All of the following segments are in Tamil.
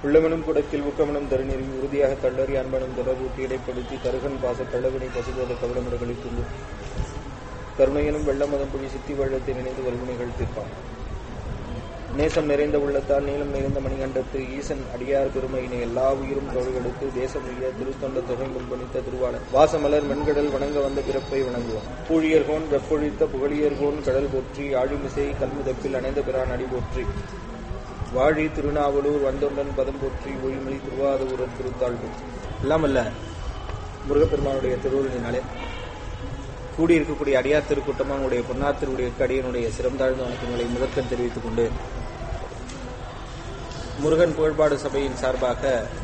உள்ளமெனும் குடத்தில் ஊக்கமெனும் தருநெறி உறுதியாக தள்ளறி அன்பனும் தொடர்பூட்டி இடைப்படுத்தி தருகன் பாச கள்ளவினை பசுபோத கவலமுடகளை துண்டு கருணையனும் வெள்ளமதம் புழி சித்தி வள்ளத்தை நினைந்து வல்வினைகள் தீர்ப்பான் நேசம் நிறைந்த உள்ளத்தால் நீளம் நிறைந்த மணிகண்டத்து ஈசன் அடியார் பெருமையினை எல்லா உயிரும் தோழ்கெடுத்து தேசம் உய்ய திருத்தொண்ட தொகை முன்பணித்த திருவாளர் வாசமலர் மென்கடல் வணங்க வந்த பிறப்பை வணங்குவான் பூழியர்கோன் வெப்பொழித்த புகழியர்கோன் கடல் போற்றி ஆழிமிசை கல்முதப்பில் அணைந்த பிரான் அடி போற்றி வாழி திருநாவலூர் வந்தொண்டன் பதம் போற்றி ஒளிமொழி திருவாதூரர் திருத்தாழ்வு எல்லாம் அல்ல முருகப்பெருமானுடைய திருவுருளினாலே கூடியிருக்கக்கூடிய அடியார் திருக்கூட்டமாக உங்களுடைய பொன்னார் திருவுடைய அடியனுடைய சிறந்தாழ்ந்த வணக்கங்களை முதற்கண் தெரிவித்துக் கொண்டு முருகன் புகழ்பாடு சபையின் சார்பாக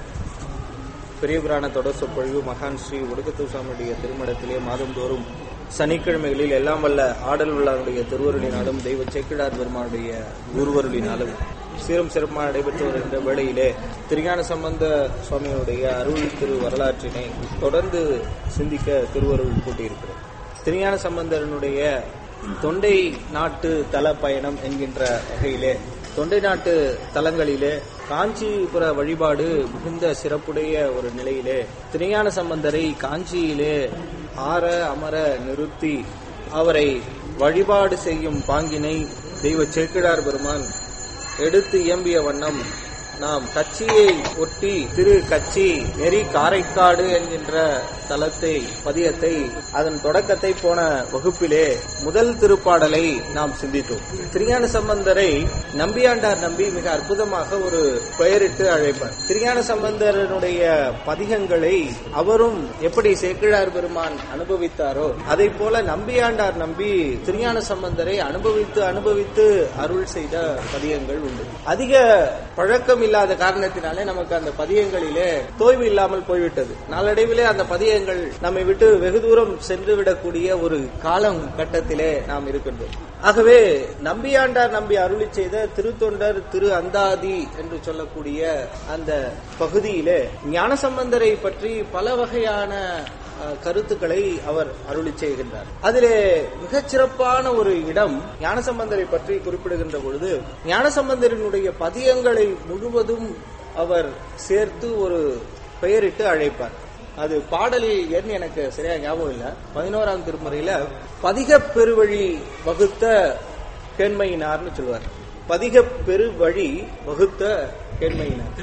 பெரிய புராண தொடர் சொற்பொழிவு மகான் ஸ்ரீ ஒடுக்கத்தூர் சுவாமியுடைய திருமணத்திலே மாதந்தோறும் சனிக்கிழமைகளில் எல்லாம் வல்ல ஆடல் உள்ளாருடைய திருவருளினாலும் தெய்வ சேக்கிழார் பெருமானுடைய குருவருளினாலும் சீரம் சிறப்பாக நடைபெற்று வருகின்ற வேளையிலே திருஞான சம்பந்த சுவாமியுடைய அருள் திரு வரலாற்றினை தொடர்ந்து சிந்திக்க திருவருள் கூட்டியிருக்கிறது திருஞான சம்பந்தரனுடைய தொண்டை நாட்டு தல பயணம் என்கின்ற வகையிலே தொண்டை நாட்டு தலங்களிலே காஞ்சிபுர வழிபாடு மிகுந்த சிறப்புடைய ஒரு நிலையிலே திருஞான சம்பந்தரை காஞ்சியிலே ஆற அமர நிறுத்தி அவரை வழிபாடு செய்யும் பாங்கினை தெய்வ சேக்கிழார் பெருமான் எடுத்து இயம்பிய வண்ணம் நாம் கட்சியை ஒட்டி திரு கட்சி நெறி காரைக்காடு என்கின்ற தலத்தை பதியத்தை அதன் தொடக்கத்தை போன வகுப்பிலே முதல் திருப்பாடலை நாம் சிந்தித்தோம் திருஞான சம்பந்தரை நம்பியாண்டார் நம்பி மிக அற்புதமாக ஒரு பெயரிட்டு அழைப்பார் திருஞான சம்பந்தரனுடைய பதிகங்களை அவரும் எப்படி சேக்கிழார் பெருமான் அனுபவித்தாரோ அதை போல நம்பியாண்டார் நம்பி திருஞான சம்பந்தரை அனுபவித்து அனுபவித்து அருள் செய்த பதியங்கள் உண்டு அதிக பழக்கம் இல்லாத காரணத்தினாலே நமக்கு அந்த பதியங்களிலே தோய்வு இல்லாமல் போய்விட்டது நாளடைவிலே அந்த பதியங்கள் நம்மை விட்டு வெகு தூரம் சென்று விடக்கூடிய ஒரு காலம் கட்டத்திலே நாம் இருக்கின்றோம் ஆகவே நம்பியாண்டார் நம்பி அருளி செய்த திருத்தொண்டர் திரு அந்தாதி என்று சொல்லக்கூடிய அந்த பகுதியிலே ஞானசம்பந்தரை பற்றி பல வகையான அஹ், கருத்துக்களை அவர் அருளி செய்கின்றார் அதிலே மிகச் சிறப்பான ஒரு இடம் ஞானசம்பந்தரை பற்றி குறிப்பிடுகின்ற பொழுது ஞானசம்பந்தரினுடைய பதியங்களை முழுவதும் அவர் சேர்த்து ஒரு பெயரிட்டு அழைப்பார் அது பாடலில் எண் எனக்கு சரியா ஞாபகம் இல்ல பதினோராம் திருமுறையில பதிக பெருவழி வகுத்த கேண்மையினார்னு சொல்வார் பதிக பெருவழி வகுத்த கேண்மையினார்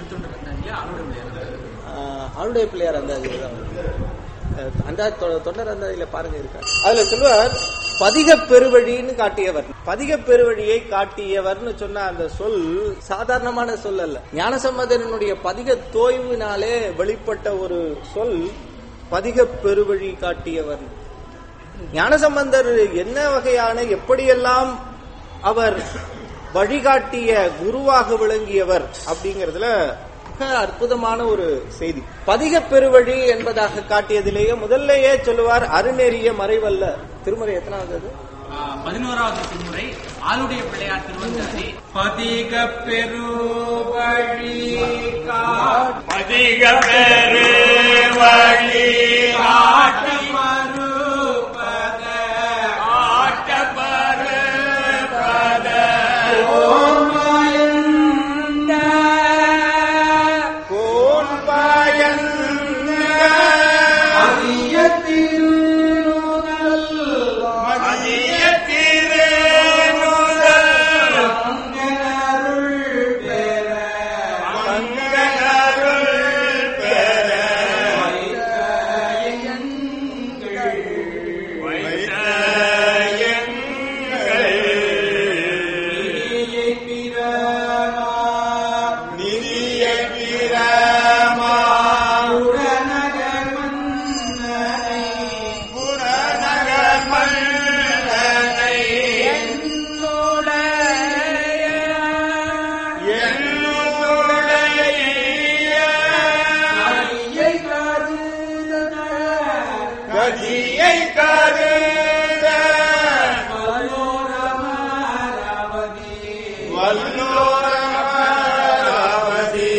ஆஹ் ஆளுடைய பிள்ளையார் அந்த இதுதான் வருது. அஹ் அந்த தொ- தொண்டர் அந்த இதுல பாருங்க இருக்கா அதுல சொல்லுவார் பதிக பெருவழின்னு காட்டியவர் பதிக பெருவழியை காட்டியவர்னு சொன்ன அந்த சொல் சாதாரணமான சொல் அல்ல ஞானசம்பந்தரனுடைய பதிக தோய்வினாலே வெளிப்பட்ட ஒரு சொல் பதிக பெருவழி காட்டியவர் ஞானசம்பந்தர் என்ன வகையான எப்படியெல்லாம் அவர் வழிகாட்டிய குருவாக விளங்கியவர் அப்படிங்கறதுல மிக அற்புதமான ஒரு செய்தி பதிக பெருவழி என்பதாக காட்டியதிலேயே முதல்லயே சொல்லுவார் அருநெறிய மறைவல்ல திருமறை எத்தனாவது அது? பதினோராவது திருமுறை ஆளுடைய பிள்ளையார் திருவந்தாதி பதிக பெருவழி அதிக பெரு வழி ஆட்ட மறுபத ஆட்ட பருபத கோன் பயந்த மதிய திருநுதல் மங்களருள் பெற வைத்த எங்கள் நிதிய பிரமா புறநகர் மன்னனை என்னுடைய கதியை கருத வல்லோரமராவதி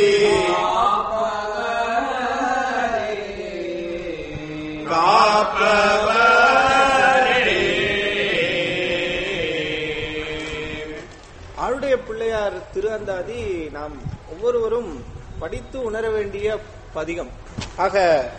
காப்பவரே ஆளுடைய பிள்ளையார் திரு அந்தாதி நாம் ஒவ்வொருவரும் படித்து உணர வேண்டிய பதிகம் ஆக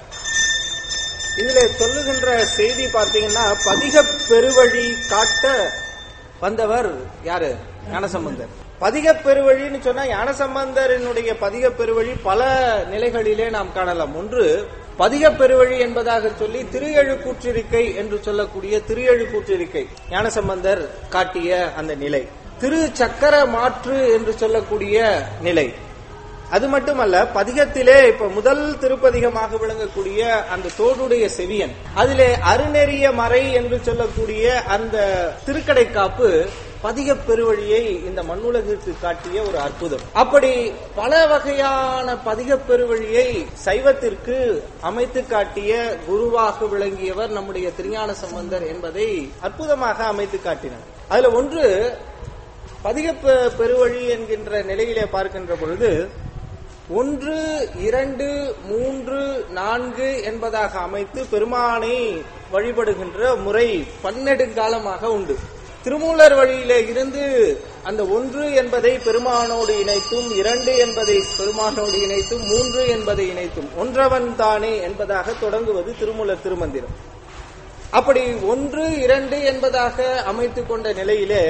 இதுல சொல்லுகின்ற செய்தி பார்த்தீங்கன்னா பதிக பெருவழி காட்ட வந்தவர் யாரு ஞானசம்பந்தர் பதிக பெருவழின்னு சொன்னா ஞானசம்பந்தரினுடைய பதிக பெருவழி பல நிலைகளிலே நாம் காணலாம் ஒன்று பதிக பெருவழி என்பதாக சொல்லி திரு எழுக்கூற்றிருக்கை என்று சொல்லக்கூடிய திரு எழுக்கூற்றிருக்கை ஞானசம்பந்தர் காட்டிய அந்த நிலை திரு சக்கர மாற்று என்று சொல்லக்கூடிய நிலை அது மட்டுமல்ல பதிகத்திலே இப்ப முதல் திருப்பதிகமாக விளங்கக்கூடிய அந்த தோடுடைய செவியன் அதிலே அருநெறிய மறை என்று சொல்லக்கூடிய அந்த திருக்கடை காப்பு பதிக பெருவழியை இந்த மண்ணுலகிற்கு காட்டிய ஒரு அற்புதம் அப்படி பல வகையான பதிக பெருவழியை சைவத்திற்கு அமைத்து காட்டிய குருவாக விளங்கியவர் நம்முடைய திருஞான சம்பந்தர் என்பதை அற்புதமாக அமைத்து காட்டினார் அதுல ஒன்று பதிக பெ- பெருவழி என்கின்ற நிலையிலே பார்க்கின்ற பொழுது ஒன்று இரண்டு மூன்று நான்கு என்பதாக அமைத்து பெருமானை வழிபடுகின்ற முறை பன்னெடுங்காலமாக உண்டு திருமூலர் வழியிலே இருந்து அந்த ஒன்று என்பதை பெருமானோடு இணைத்தும் இரண்டு என்பதை பெருமானோடு இணைத்தும் மூன்று என்பதை இணைத்தும் ஒன்றவன் தானே என்பதாக தொடங்குவது திருமூலர் திருமந்திரம் அப்படி ஒன்று இரண்டு என்பதாக அமைத்துக் கொண்ட நிலையிலே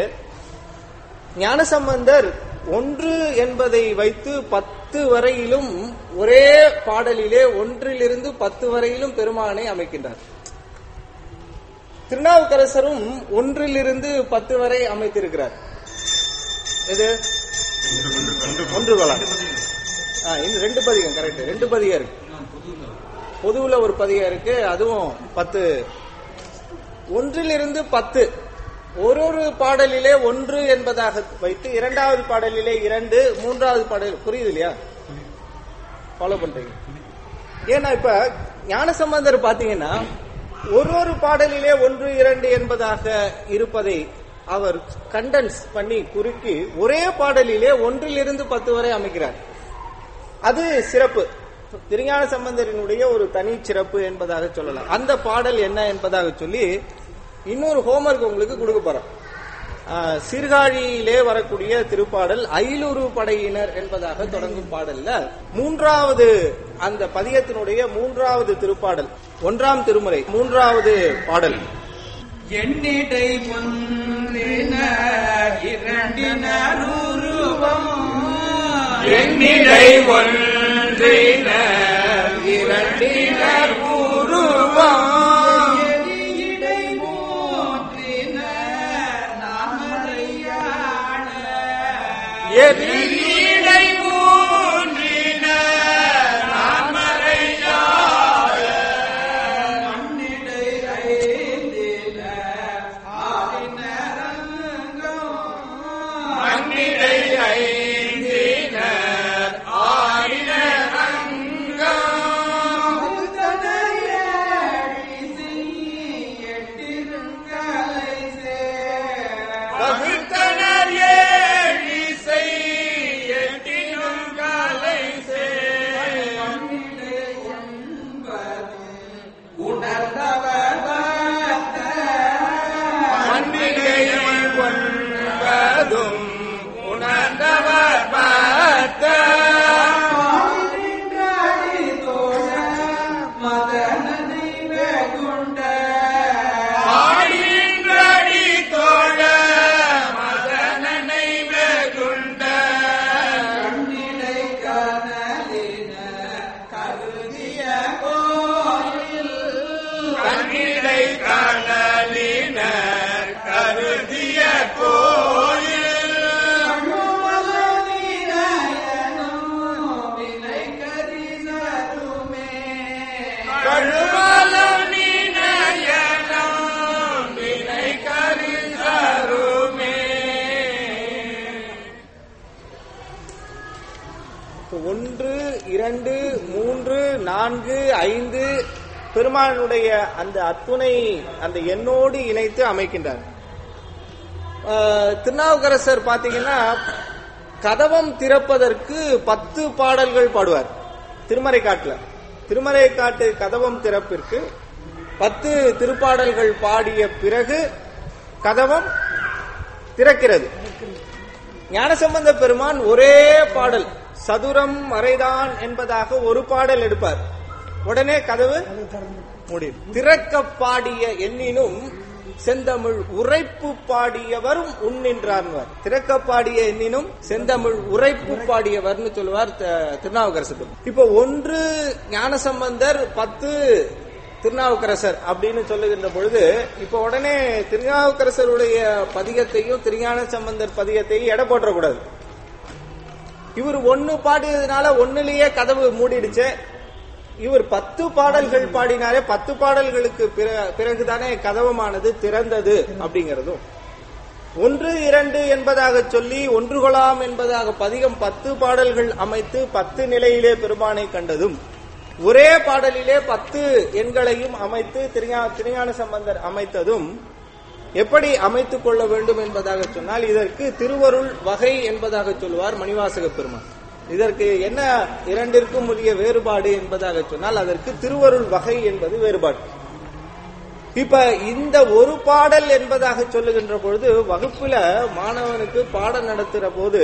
ஞானசம்பந்தர் ஒன்று என்பதை வைத்து பத்து வரையிலும் ஒரே பாடலிலே ஒன்றிலிருந்து பத்து வரையிலும் பெருமானை அமைக்கின்றார் திருநாவுக்கரசரும் ஒன்றிலிருந்து பத்து வரை அமைத்திருக்கிறார் இது ஒன்று கொலாம் ஆ, இன்னும் ரெண்டு பதிகம் கரெக்ட் ரெண்டு பதிகம் இருக்கு பொதுவுல ஒரு பதிகம் இருக்கு அதுவும் பத்து ஒன்றிலிருந்து பத்து ஒரு ஒரு பாடலிலே ஒன்று என்பதாக வைத்து இரண்டாவது பாடலிலே இரண்டு மூன்றாவது பாடல் புரியுது இல்லையா ஃபாலோ பண்றீங்க ஏன்னா இப்ப ஞானசம்பந்தர் பாத்தீங்கன்னா ஒரு ஒரு பாடலிலே ஒன்று இரண்டு என்பதாக இருப்பதை அவர் கண்டென்ஸ் பண்ணி குறுக்கி ஒரே பாடலிலே ஒன்றிலிருந்து பத்து வரை அமைக்கிறார் அது சிறப்பு திருஞான சம்பந்தரினுடைய ஒரு தனி சிறப்பு என்பதாக சொல்லலாம் அந்த பாடல் என்ன என்பதாக சொல்லி இன்னொரு ஹோம்ஒர்க் உங்களுக்கு கொடுக்க போறோம் ஆஹ், சீர்காழியிலே வரக்கூடிய திருப்பாடல் ஐலுரு படையினர் என்பதாக தொடங்கும் பாடல்ல மூன்றாவது அந்த பதியத்தினுடைய மூன்றாவது திருப்பாடல் ஒன்றாம் திருமுறை மூன்றாவது பாடல் எண்ணிடை ஒன்றின இரண்டினர் உருவம் எண்ணிடை ஒன்றின இரண்டினர் உருவம் எரியிடை மூன்றின நாமறையான எதிரிடை மூன்றின நான்மறையாய மண்ணிடை ஐந்தின ஆறினரங்கம் மண்ணிடை ஐந்தினர் ஆயினர் அங்கம் வகுத்தனர் ஏழிசை எட்டினும் கலை சேர் மண்ணிடை ஒன்பதும் உணர்ந்தவர் பார்த்த ஆடின்றடி தோழ மதனனை வெகுண்ட கண்ணிடை கனலினர் கருதிய கோயில் கழுவலம் நினையனம் வினை கரிசருமே ஒன்று இரண்டு மூன்று நான்கு ஐந்து பெருமானுடைய அந்த அத்துணை அந்த எண்ணோடு இணைத்து அமைக்கின்றார் ஆஹ், திருநாவுக்கரசர் பாத்தீங்கன்னா கதவம் திறப்பதற்கு பத்து பாடல்கள் பாடுவார் திருமறை காட்டுல திருமறை காட்டு கதவம் திறப்பிற்கு பத்து திருப்பாடல்கள் பாடிய பிறகு கதவம் திறக்கிறது ஞானசம்பந்த பெருமான் ஒரே பாடல் சதுரம் மறைதான் என்பதாக ஒரு பாடல் எடுப்பார் உடனே கதவு மூடி திறக்க பாடிய எண்ணினும் செந்தமிழ் உரைப்பு பாடியவரும் உண்ணின்றார்வர் திறக்க பாடிய எண்ணினும் செந்தமிழ் உரைப்பு பாடியவர்னு சொல்லுவார் த- திருநாவுக்கரசர் இப்போ ஒன்று ஞானசம்பந்தர் பத்து திருநாவுக்கரசர் அப்படின்னு சொல்லுகின்ற பொழுது இப்போ உடனே திருநாவுக்கரசருடைய பதிகத்தையும் திருஞான சம்பந்தர் பதிகத்தையும் எடை போட்டக்கூடாது இவர் ஒன்னு பாடியதுனால ஒண்ணுலயே கதவு மூடிடுச்சு இவர் பத்து பாடல்கள் பாடினாரே பத்து பாடல்களுக்கு பிற- பிறகுதானே கதவமானது திறந்தது அப்படிங்கிறதும் ஒன்று இரண்டு என்பதாக சொல்லி ஒன்று கொலாம் என்பதாக பதிகம் பத்து பாடல்கள் அமைத்து பத்து நிலையிலே பெருமானை கண்டதும் ஒரே பாடலிலே பத்து எண்களையும் அமைத்து திருஞா திருஞான சம்பந்தர் அமைத்ததும் எப்படி அமைத்துக் கொள்ள வேண்டும் என்பதாக சொன்னால் இதற்கு திருவருள் வகை என்பதாக சொல்லுவார் மணிவாசக பெருமான் இதற்கு என்ன இரண்டிற்கும் உரிய வேறுபாடு என்பதாக சொன்னால் அதற்கு திருவருள் வகை என்பது வேறுபாடு இப்ப இந்த ஒரு பாடல் என்பதாக சொல்லுகின்ற பொழுது வகுப்புல மாணவனுக்கு பாடம் நடத்துற போது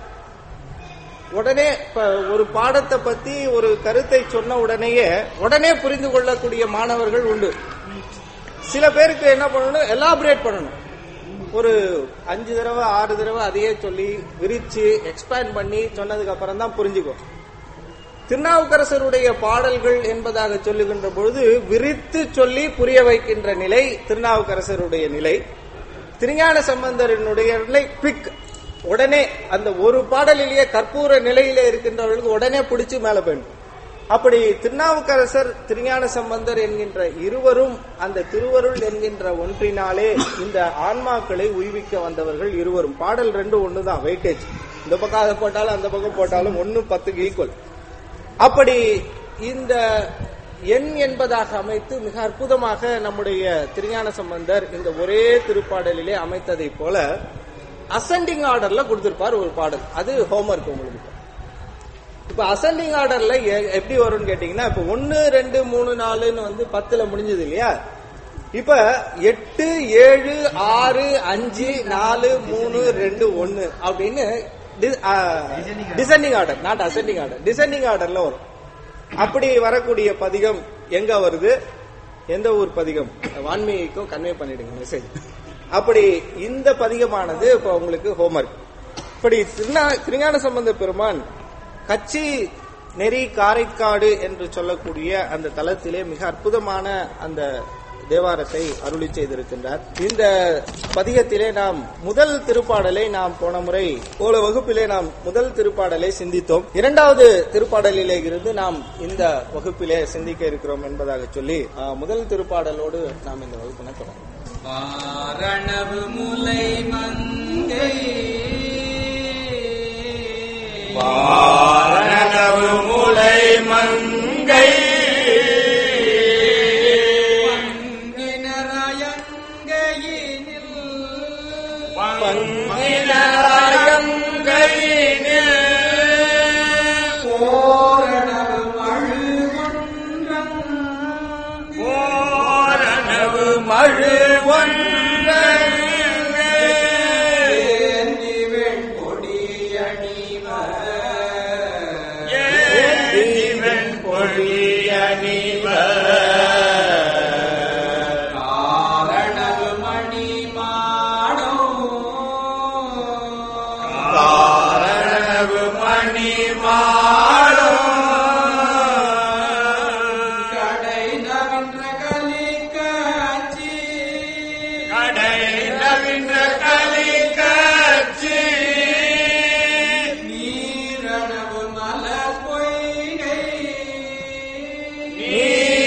உடனே இப்ப ஒரு பாடத்தை பத்தி ஒரு கருத்தை சொன்ன உடனேயே உடனே புரிந்து கொள்ளக்கூடிய மாணவர்கள் உண்டு சில பேருக்கு என்ன பண்ணணும் எலாபரேட் பண்ணணும் ஒரு அஞ்சு தடவை ஆறு தடவை அதையே சொல்லி விரிச்சு எக்ஸ்பேண்ட் பண்ணி சொன்னதுக்கு அப்புறம் தான் புரிஞ்சுக்கும் திருநாவுக்கரசருடைய பாடல்கள் என்பதாக சொல்லுகின்ற பொழுது விரித்து சொல்லி புரிய வைக்கின்ற நிலை திருநாவுக்கரசருடைய நிலை திருஞான சம்பந்தரனுடைய நிலை பிக் உடனே அந்த ஒரு பாடலிலேயே கற்பூர நிலையிலே இருக்கின்றவர்களுக்கு உடனே பிடிச்சு மேல போயிடும் அப்படி திருநாவுக்கரசர் திருஞான சம்பந்தர் என்கின்ற இருவரும் அந்த திருவருள் என்கின்ற ஒன்றினாலே இந்த ஆன்மாக்களை உய்விக்க வந்தவர்கள் இருவரும் பாடல் ரெண்டு ஒண்ணுதான் வெயிட்டேஜ் இந்த பக்கம் அதை போட்டாலும் அந்த பக்கம் போட்டாலும் ஒன்னு பத்துக்கு ஈக்குவல் அப்படி இந்த எண் என்பதாக அமைத்து மிக அற்புதமாக நம்முடைய திருஞான சம்பந்தர் இந்த ஒரே திருப்பாடலிலே அமைத்ததை போல அசெண்டிங் ஆர்டர்ல கொடுத்திருப்பார் ஒரு பாடல் அது ஹோம்ஒர்க் உங்களுக்கு இப்ப அசெண்டிங் ஆர்டர்ல எ- எப்படி வரும்னு கேட்டீங்கன்னா இப்ப ஒன்னு ரெண்டு மூணு நாலுன்னு வந்து பத்துல முடிஞ்சது இல்லையா இப்ப எட்டு ஏழு ஆறு அஞ்சு நாலு மூணு ரெண்டு ஒன்னு அப்படின்னு descending order not ascending order descending ஆர்டர்ல வரும் அப்படி வரக்கூடிய பதிகம் எங்க வருது எந்த ஊர் பதிகம் வான்மீகிக்கும் கன்வே பண்ணிடுங்க மெசேஜ் அப்படி இந்த பதிகமானது இப்ப உங்களுக்கு ஹோம்ஒர்க் இப்படி திருநா- திருஞான சம்பந்த பெருமான் கச்சி நெறி காரைக்காடு என்று சொல்லக்கூடிய அந்த தலத்திலே மிக அற்புதமான அந்த தேவாரத்தை அருளி செய்திருக்கின்றார் இந்த பதிகத்திலே நாம் முதல் திருப்பாடலை நாம் போன முறை போல வகுப்பிலே நாம் முதல் திருப்பாடலை சிந்தித்தோம் இரண்டாவது திருப்பாடலிலே இருந்து நாம் இந்த வகுப்பிலே சிந்திக்க இருக்கிறோம் என்பதாக சொல்லி ஆ, முதல் திருப்பாடலோடு நாம் இந்த வகுப்பினை தொடரும் வாரணவு முலை மங்கை வாரணவு முலை மங்கை பங்கினராயங்கையினில் பங்கினாயங்கையினில் ஓரணவு அழுகொன்றம் ஓரணவு மழு ஏந்தி வெண்கொடியணிவர் ஏவன் பொழியணிவ காரணவு மணி மாடோ காரணவு மணி மாடும் கடை நவின்ற கலிக்காட்சி கடை நவீன கலி கட்சி நீரணவு மலர் பொய்கை நீ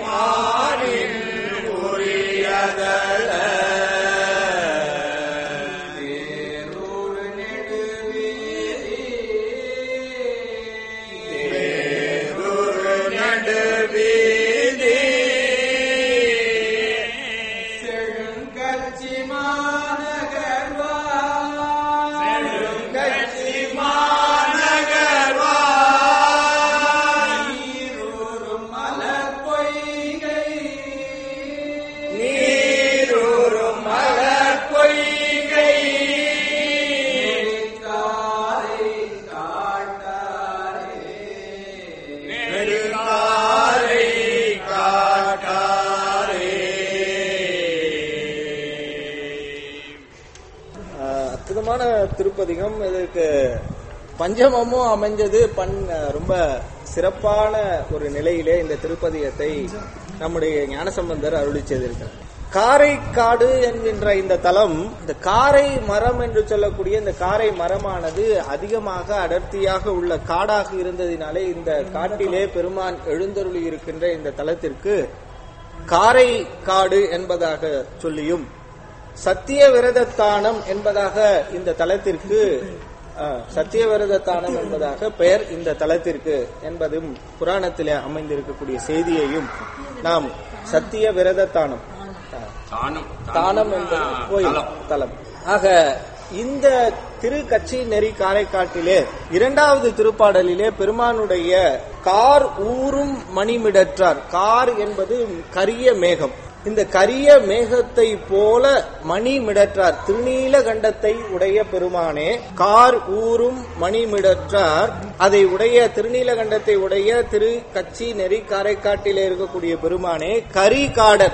மாறின் உரியதல தேரூர் நெடுவீதி தேருரு நடுவீதி செழுங்கட்சி மாநகர்வாய் கட்சி மாநகர்வா நீரூரும் மலர் பொய்கை நீரூரும் மலர் பொய்கை காரை காட்டாரே நெடுங்காரை காட்டாரே ஆஹ் அற்புதமான திருப்பதிகம் இதற்கு பஞ்சமமும் அமைஞ்சது பண் ரொம்ப சிறப்பான ஒரு நிலையிலே இந்த திருப்பதிகத்தை நம்முடைய ஞானசம்பந்தர் அருளி செய்திருக்கிறார் காரைக்காடு என்கின்ற இந்த தலம் இந்த காரை மரம் என்று சொல்லக்கூடிய இந்த காரை மரமானது அதிகமாக அடர்த்தியாக உள்ள காடாக இருந்ததினாலே இந்த காட்டிலே பெருமான் எழுந்தருளி இருக்கின்ற இந்த தலத்திற்கு காரை காடு என்பதாக சொல்லியும் சத்திய விரதத்தானம் என்பதாக இந்த தலத்திற்கு அஹ், சத்திய விரதத்தானம் என்பதாக பெயர் இந்த தலத்திற்கு என்பதும் புராணத்திலே அமைந்திருக்கக்கூடிய செய்தியையும் நாம் சத்திய விரதத்தானம் அஹ், தானம் தானம் என்பது கோயில் தலம் ஆக இந்த திரு கட்சி நெறி காரைக்காட்டிலே இரண்டாவது திருப்பாடலிலே பெருமானுடைய கார் ஊரும் மணிமிடற்றார் கார் என்பது கரிய மேகம் இந்த கரிய மேகத்தை போல மணிமிடற்றார் திருநீல கண்டத்தை உடைய பெருமானே கார் ஊரும் மணிமிடற்றார் அதை உடைய திருநீலகண்டத்தை உடைய திரு கச்சி நெறி காரைக்காட்டிலே இருக்கக்கூடிய பெருமானே கரிகாடர்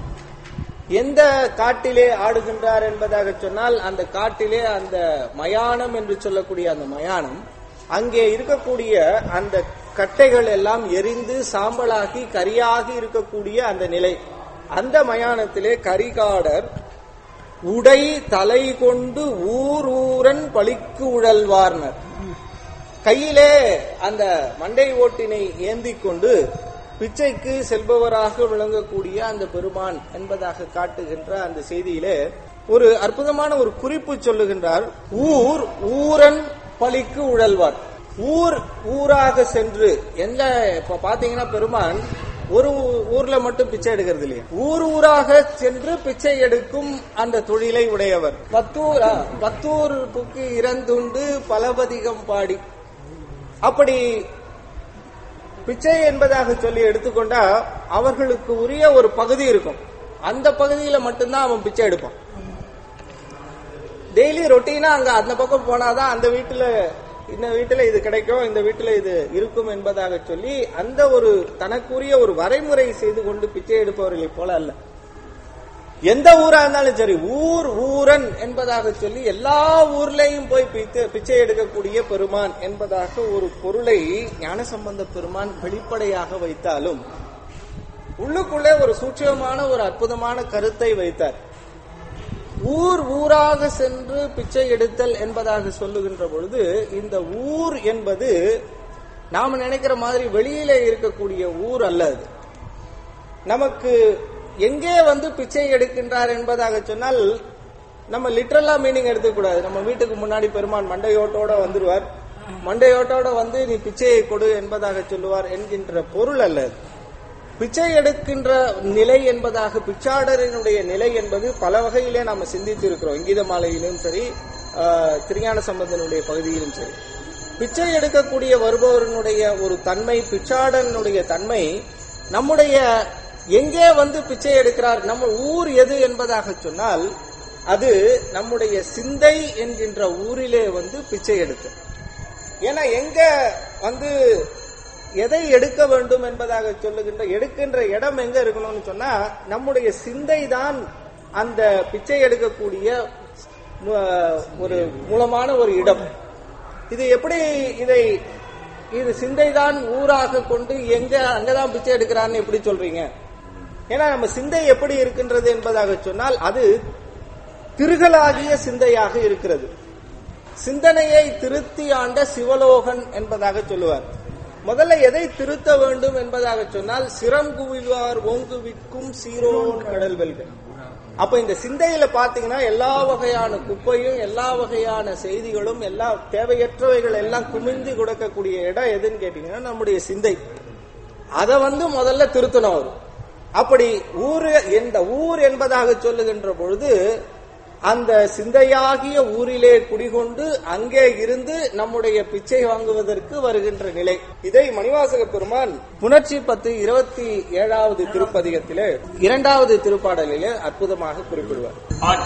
எந்த காட்டிலே ஆடுகின்றார் என்பதாக சொன்னால் அந்த காட்டிலே அந்த மயானம் என்று சொல்லக்கூடிய அந்த மயானம் அங்கே இருக்கக்கூடிய அந்த கட்டைகள் எல்லாம் எரிந்து சாம்பலாகி கரியாகி இருக்கக்கூடிய அந்த நிலை அந்த மயானத்திலே கரிகாடர் உடை தலை கொண்டு ஊர் ஊரன் பழிக்கு உழல்வார்னர் கையிலே அந்த மண்டை ஓட்டினை ஏந்தி கொண்டு பிச்சைக்கு செல்பவராக விளங்கக்கூடிய அந்த பெருமான் என்பதாக காட்டுகின்ற அந்த செய்தியிலே ஒரு அற்புதமான ஒரு குறிப்பு சொல்லுகின்றார் ஊர் ஊரன் பலிக்கு உழல்வார் ஊர் ஊராக சென்று எந்த இப்ப பாத்தீங்கன்னா பெருமான் ஒரு ஊர்ல மட்டும் பிச்சை எடுக்கிறது இல்லையா ஊர் ஊராக சென்று பிச்சை எடுக்கும் அந்த தொழிலை உடையவர் பத்தூர் ஆ, பத்தூருக்கு இறந்துண்டு பலபதிகம் பாடி அப்படி பிச்சை என்பதாக சொல்லி எடுத்துக்கொண்டா அவர்களுக்கு உரிய ஒரு பகுதி இருக்கும் அந்த பகுதியில மட்டும்தான் அவன் பிச்சை எடுப்பான் டெய்லி ரொட்டீனா அங்க அந்த பக்கம் போனாதான் அந்த வீட்டுல இந்த வீட்டுல இது கிடைக்கும் இந்த வீட்டுல இது இருக்கும் என்பதாக சொல்லி அந்த ஒரு தனக்குரிய ஒரு வரைமுறை செய்து கொண்டு பிச்சை எடுப்பவர்களை போல அல்ல எந்த ஊரா இருந்தாலும் சரி ஊர் ஊரன் என்பதாக சொல்லி எல்லா ஊர்லயும் போய் பிச்சை- பிச்சை எடுக்கக்கூடிய பெருமான் என்பதாக ஒரு பொருளை ஞானசம்பந்த பெருமான் வெளிப்படையாக வைத்தாலும் உள்ளுக்குள்ளே ஒரு சூட்சமான ஒரு அற்புதமான கருத்தை வைத்தார் ஊர் ஊராக சென்று பிச்சை எடுத்தல் என்பதாக சொல்லுகின்ற பொழுது இந்த ஊர் என்பது நாம நினைக்கிற மாதிரி வெளியிலே இருக்கக்கூடிய ஊர் அல்ல அது நமக்கு எங்கே வந்து பிச்சை எடுக்கின்றார் என்பதாக சொன்னால் நம்ம லிட்ரலா மீனிங் எடுத்துக்கூடாது நம்ம வீட்டுக்கு முன்னாடி பெருமான் மண்டையோட்டோட வந்துருவார் மண்டையோட்டோட வந்து நீ பிச்சையை கொடு என்பதாக சொல்லுவார் என்கின்ற பொருள் அல்ல அது. பிச்சை எடுக்கின்ற நிலை என்பதாக பிச்சாடரினுடைய நிலை என்பது பல வகையிலே நாம சிந்தித்து இருக்கிறோம் இங்கீத மாலையிலும் சரி ஆஹ், திருஞான சம்பந்தனுடைய பகுதியிலும் சரி பிச்சை எடுக்கக்கூடிய வருபவர்களுடைய ஒரு தன்மை பிச்சாடனுடைய தன்மை நம்முடைய எங்கே வந்து பிச்சை எடுக்கிறார் நம்ம ஊர் எது என்பதாக சொன்னால் அது நம்முடைய சிந்தை என்கின்ற ஊரிலே வந்து பிச்சை எடுக்க ஏன்னா எங்க வந்து எதை எடுக்க வேண்டும் என்பதாக சொல்லுகின்ற எடுக்கின்ற இடம் எங்க இருக்கணும்னு சொன்னா நம்முடைய சிந்தை தான் அந்த பிச்சை எடுக்கக்கூடிய மு- ஒரு மூலமான ஒரு இடம் இது எப்படி இதை இது சிந்தைதான் ஊராக கொண்டு எங்க அங்கதான் பிச்சை எடுக்கிறான்னு எப்படி சொல்றீங்க ஏன்னா நம்ம சிந்தை எப்படி இருக்கின்றது என்பதாக சொன்னால் அது திருகலாகிய சிந்தையாக இருக்கிறது சிந்தனையை திருத்தி ஆண்ட சிவலோகன் என்பதாக சொல்லுவார் முதல்ல எதை திருத்த வேண்டும் என்பதாக சொன்னால் சிரம் குவிவார் ஓங்குவிக்கும் சீரோன் கடல் வெல்க அப்ப இந்த சிந்தையில பாத்தீங்கன்னா எல்லா வகையான குப்பையும் எல்லா வகையான செய்திகளும் எல்லா தேவையற்றவைகள் எல்லாம் குமிந்து கொடுக்கக்கூடிய இடம் எதுன்னு கேட்டீங்கன்னா நம்முடைய சிந்தை அதை வந்து முதல்ல திருத்தணும் அவர் அப்படி ஊர் இந்த ஊர் என்பதாக சொல்லுகின்ற பொழுது அந்த சிந்தையாகிய ஊரிலே குடிகொண்டு அங்கே இருந்து நம்முடைய பிச்சை வாங்குவதற்கு வருகின்ற நிலை இதை மணிவாசக பெருமான் புணர்ச்சி பத்து இருபத்தி ஏழாவது திருப்பதிகத்திலே இரண்டாவது திருப்பாடலிலே அற்புதமாக குறிப்பிடுவார்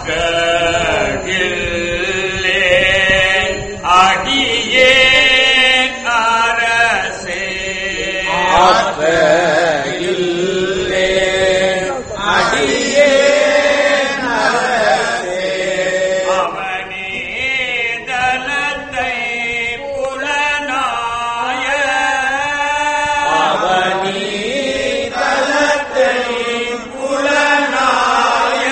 அற்றகில்லே அடியே அரசே ஆற்றகில்லே அடியே அவனே தலத்தை புலனாய அவனி தலத்தை புலனாய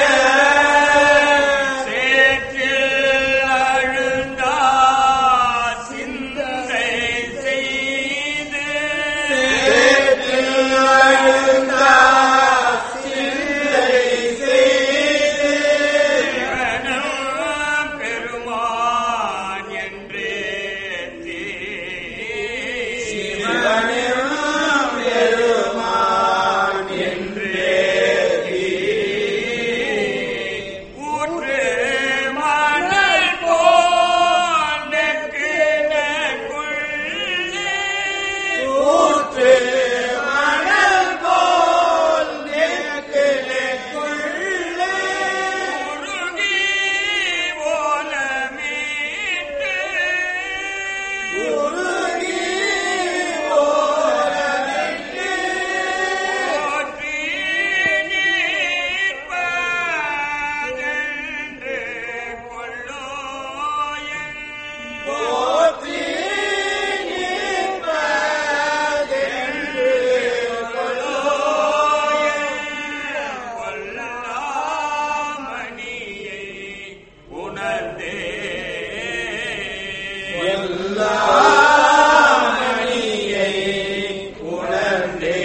சேற்றில் அழுந்தா சிந்தை செய்து எழுந்தா சிந்தை செய்து சிவனும் பெருமான் என்றே சிவனும் பெருமான் என்றே ஊற்று மணல் போல் நெக்கு நெக்குள்ளே ஊற்று மணல் போல் நெக்கு நெக்குள்ளே உருகி ஓலமீட்டு உருகி ஓரமிட்டு போற்றி நீர்ப்பதென்று கொள்ளோயன் போற்றி நிற்பதென்று கொல்லாமணியை உணர்ந்தே மணியை உணர்ந்தே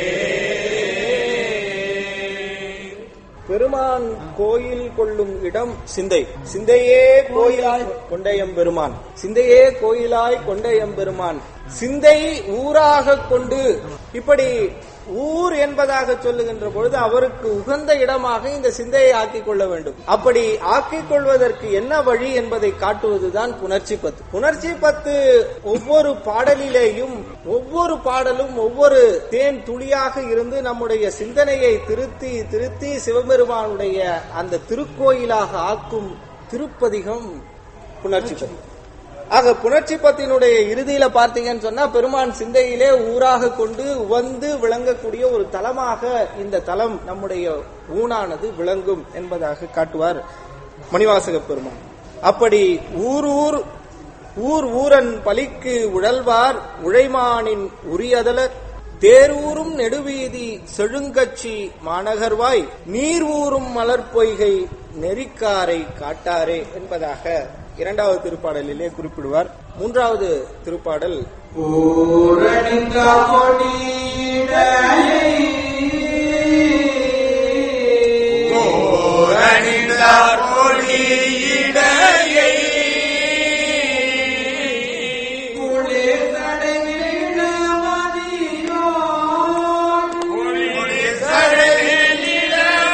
பெருமான் கோயில் கொள்ளும் இடம் சிந்தை சிந்தையே கோயிலாய் கொண்டையம் பெருமான் சிந்தையே கோயிலாய் கொண்டையம் பெருமான் சிந்தை ஊராக கொண்டு இப்படி ஊர் என்பதாக சொல்லுகின்ற பொழுது அவருக்கு உகந்த இடமாக இந்த சிந்தையை ஆக்கிக் கொள்ள வேண்டும் அப்படி ஆக்கிக் கொள்வதற்கு என்ன வழி என்பதை காட்டுவதுதான் புணர்ச்சி பத்து புணர்ச்சி பத்து ஒவ்வொரு பாடலிலேயும் ஒவ்வொரு பாடலும் ஒவ்வொரு தேன் துளியாக இருந்து நம்முடைய சிந்தனையை திருத்தி திருத்தி சிவபெருமானுடைய அந்த திருக்கோயிலாக ஆக்கும் திருப்பதிகம் புணர்ச்சி பத்து ஆக புணர்ச்சி பத்தினுடைய இறுதியில பார்த்தீங்கன்னு சொன்னா பெருமான் சிந்தையிலே ஊராக கொண்டு வந்து விளங்கக்கூடிய ஒரு தலமாக இந்த தலம் நம்முடைய ஊனானது விளங்கும் என்பதாக காட்டுவார் மணிவாசக பெருமான் அப்படி ஊர் ஊர் ஊர் ஊரன் பலிக்கு உழல்வார் உழைமானின் உரியதலர் தேரூரும் நெடுவீதி செழுங்கச்சி மாநகர்வாய் நீர் ஊரும் மலர் பொய்கை நெறிக்காரை காட்டாரே என்பதாக இரண்டாவது திருப்பாடலிலே குறிப்பிடுவார் மூன்றாவது திருப்பாடல் ஊரணிந்த கொடியிடையை அணிந்தார் கொடியிடையை குளிர் தடைவிட மதியோன் குளிர் சடையில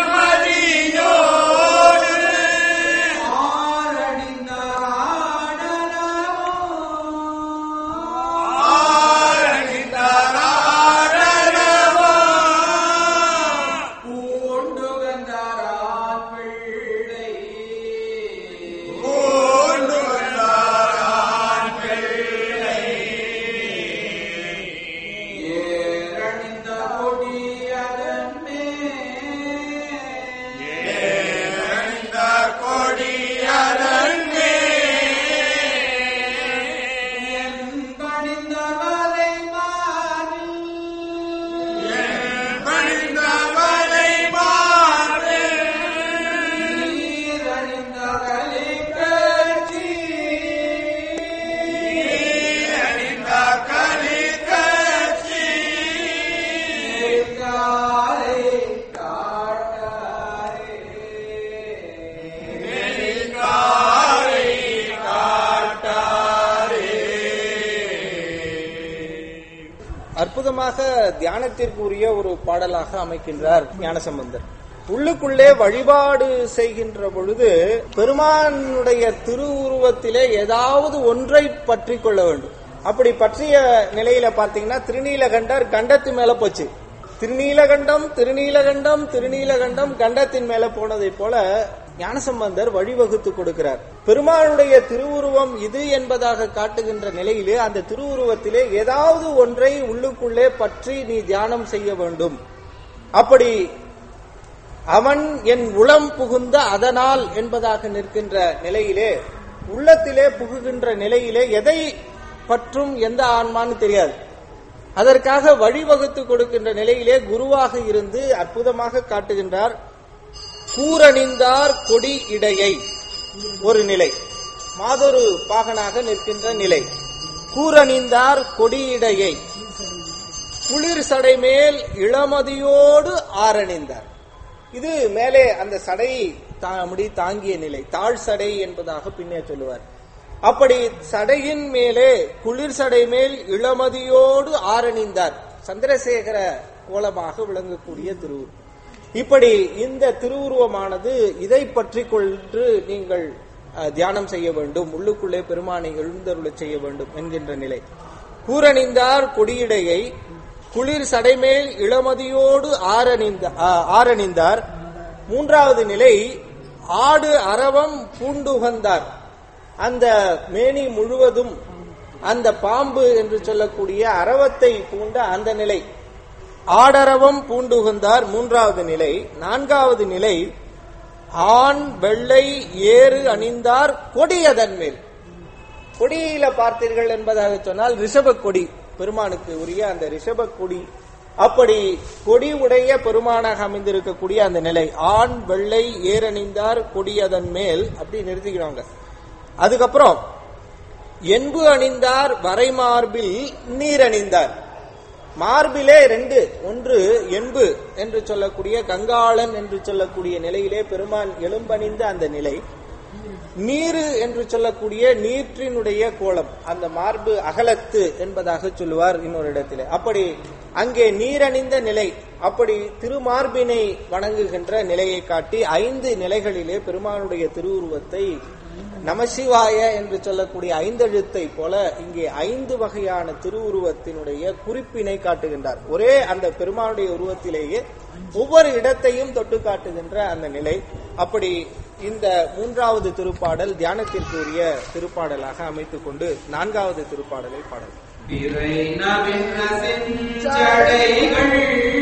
மதியோடு ஆரணிந்த ஆடலமோ ஆரணிந்தார் ஆடலவோ அற்புதமாக தியானத்திற்கு உரிய ஒரு பாடலாக அமைக்கின்றார் ஞானசம்பந்தர் உள்ளுக்குள்ளே வழிபாடு செய்கின்ற பொழுது பெருமானுடைய திருவுருவத்திலே ஏதாவது ஒன்றை பற்றி கொள்ள வேண்டும் அப்படி பற்றிய நிலையில பாத்தீங்கன்னா திருநீலகண்டர் கண்டத்து மேல போச்சு திருநீலகண்டம் திருநீலகண்டம் திருநீலகண்டம் கண்டத்தின் மேல போனதை போல ஞானசம்பந்தர் வழிவகுத்து கொடுக்கிறார் பெருமாளுடைய திருவுருவம் இது என்பதாக காட்டுகின்ற நிலையிலே அந்த திருவுருவத்திலே ஏதாவது ஒன்றை உள்ளுக்குள்ளே பற்றி நீ தியானம் செய்ய வேண்டும் அப்படி அவன் என் உளம் புகுந்த அதனால் என்பதாக நிற்கின்ற நிலையிலே உள்ளத்திலே புகுகின்ற நிலையிலே எதை பற்றும் எந்த ஆன்மான்னு தெரியாது அதற்காக வழிவகுத்து கொடுக்கின்ற நிலையிலே குருவாக இருந்து அற்புதமாக காட்டுகின்றார் கூரணிந்தார் கொடி இடையை ஒரு நிலை மாதொரு பாகனாக நிற்கின்ற நிலை கூரணிந்தார் கொடியிடையை குளிர் சடை மேல் இளமதியோடு ஆரணிந்தார் இது மேலே அந்த சடை தா- முடி தாங்கிய நிலை தாழ் சடை என்பதாக பின்னே சொல்லுவார் அப்படி சடையின் மேலே குளிர் சடை மேல் இளமதியோடு ஆரணிந்தார் சந்திரசேகர கோலமாக விளங்கக்கூடிய திருவுருவம் இப்படி இந்த திருவுருவமானது இதை பற்றி கொண்டு நீங்கள் அஹ், தியானம் செய்ய வேண்டும் உள்ளுக்குள்ளே பெருமானை எழுந்தருளச் செய்ய வேண்டும் என்கின்ற நிலை கூரணிந்தார் கொடியிடையை குளிர் சடைமேல் இளமதியோடு ஆரணிந்த ஆ- ஆரணிந்தார் மூன்றாவது நிலை ஆடு அரவம் பூண்டுகந்தார் அந்த மேனி முழுவதும் அந்த பாம்பு என்று சொல்லக்கூடிய அரவத்தை பூண்ட அந்த நிலை ஆடரவம் பூண்டுகந்தார் மூன்றாவது நிலை நான்காவது நிலை ஆண் வெள்ளை ஏறு அணிந்தார் கொடியதன் மேல் கொடியில பார்த்தீர்கள் என்பதாக சொன்னால் ரிஷப கொடி பெருமானுக்கு உரிய அந்த ரிஷப கொடி அப்படி கொடி உடைய பெருமானாக அமைந்திருக்கக்கூடிய அந்த நிலை ஆண் வெள்ளை ஏரணிந்தார் கொடியதன் மேல் அப்படி நிறுத்திக்கிறாங்க அதுக்கப்புறம் என்பு அணிந்தார் வரைமார்பில் நீர் அணிந்தார் மார்பிலே ரெண்டு ஒன்று என்பு என்று சொல்லக்கூடிய கங்காளன் என்று சொல்லக்கூடிய நிலையிலே பெருமான் எலும்பணிந்த அந்த நிலை நீரு என்று சொல்லக்கூடிய நீற்றினுடைய கோலம் அந்த மார்பு அகலத்து என்பதாக சொல்லுவார் இன்னொரு இடத்திலே அப்படி அங்கே நீரணிந்த நிலை அப்படி திருமார்பினை வணங்குகின்ற நிலையை காட்டி ஐந்து நிலைகளிலே பெருமானுடைய திருவுருவத்தை நமசிவாய என்று சொல்லக்கூடிய ஐந்தெழுத்தை போல இங்கே ஐந்து வகையான திருவுருவத்தினுடைய குறிப்பினை காட்டுகின்றார் ஒரே அந்த பெருமானுடைய உருவத்திலேயே ஒவ்வொரு இடத்தையும் தொட்டு காட்டுகின்ற அந்த நிலை அப்படி இந்த மூன்றாவது திருப்பாடல் தியானத்திற்கு உரிய திருப்பாடலாக அமைத்துக் கொண்டு நான்காவது திருப்பாடலை பாடலாம் பிறை நவின்ற செஞ்சடைகள்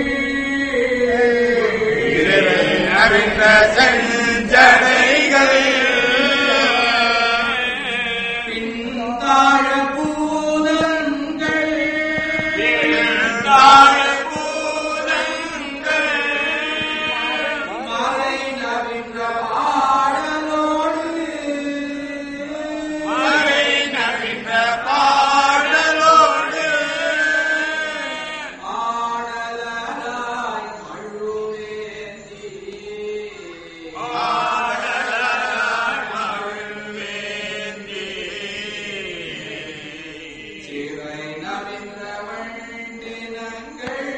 அறிந்த செஞ்சடைகள் பின்தாழ பூதங்கள் தாழ பூதங்கள் மறை நவின்ற பாடலோடு மறை நவின்ற பாடலோடு ஆடலராய் அழுவேந்தி சிறை நவின்ற வண்டினங்கள்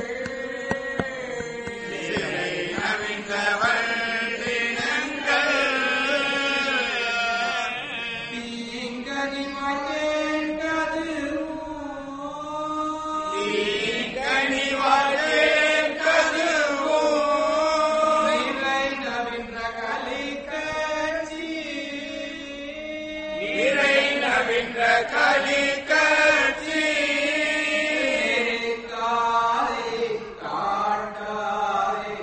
தீங்கனி மகேண்டது சிறை நவின்ற கலிகட்சி காலை காட்டாரே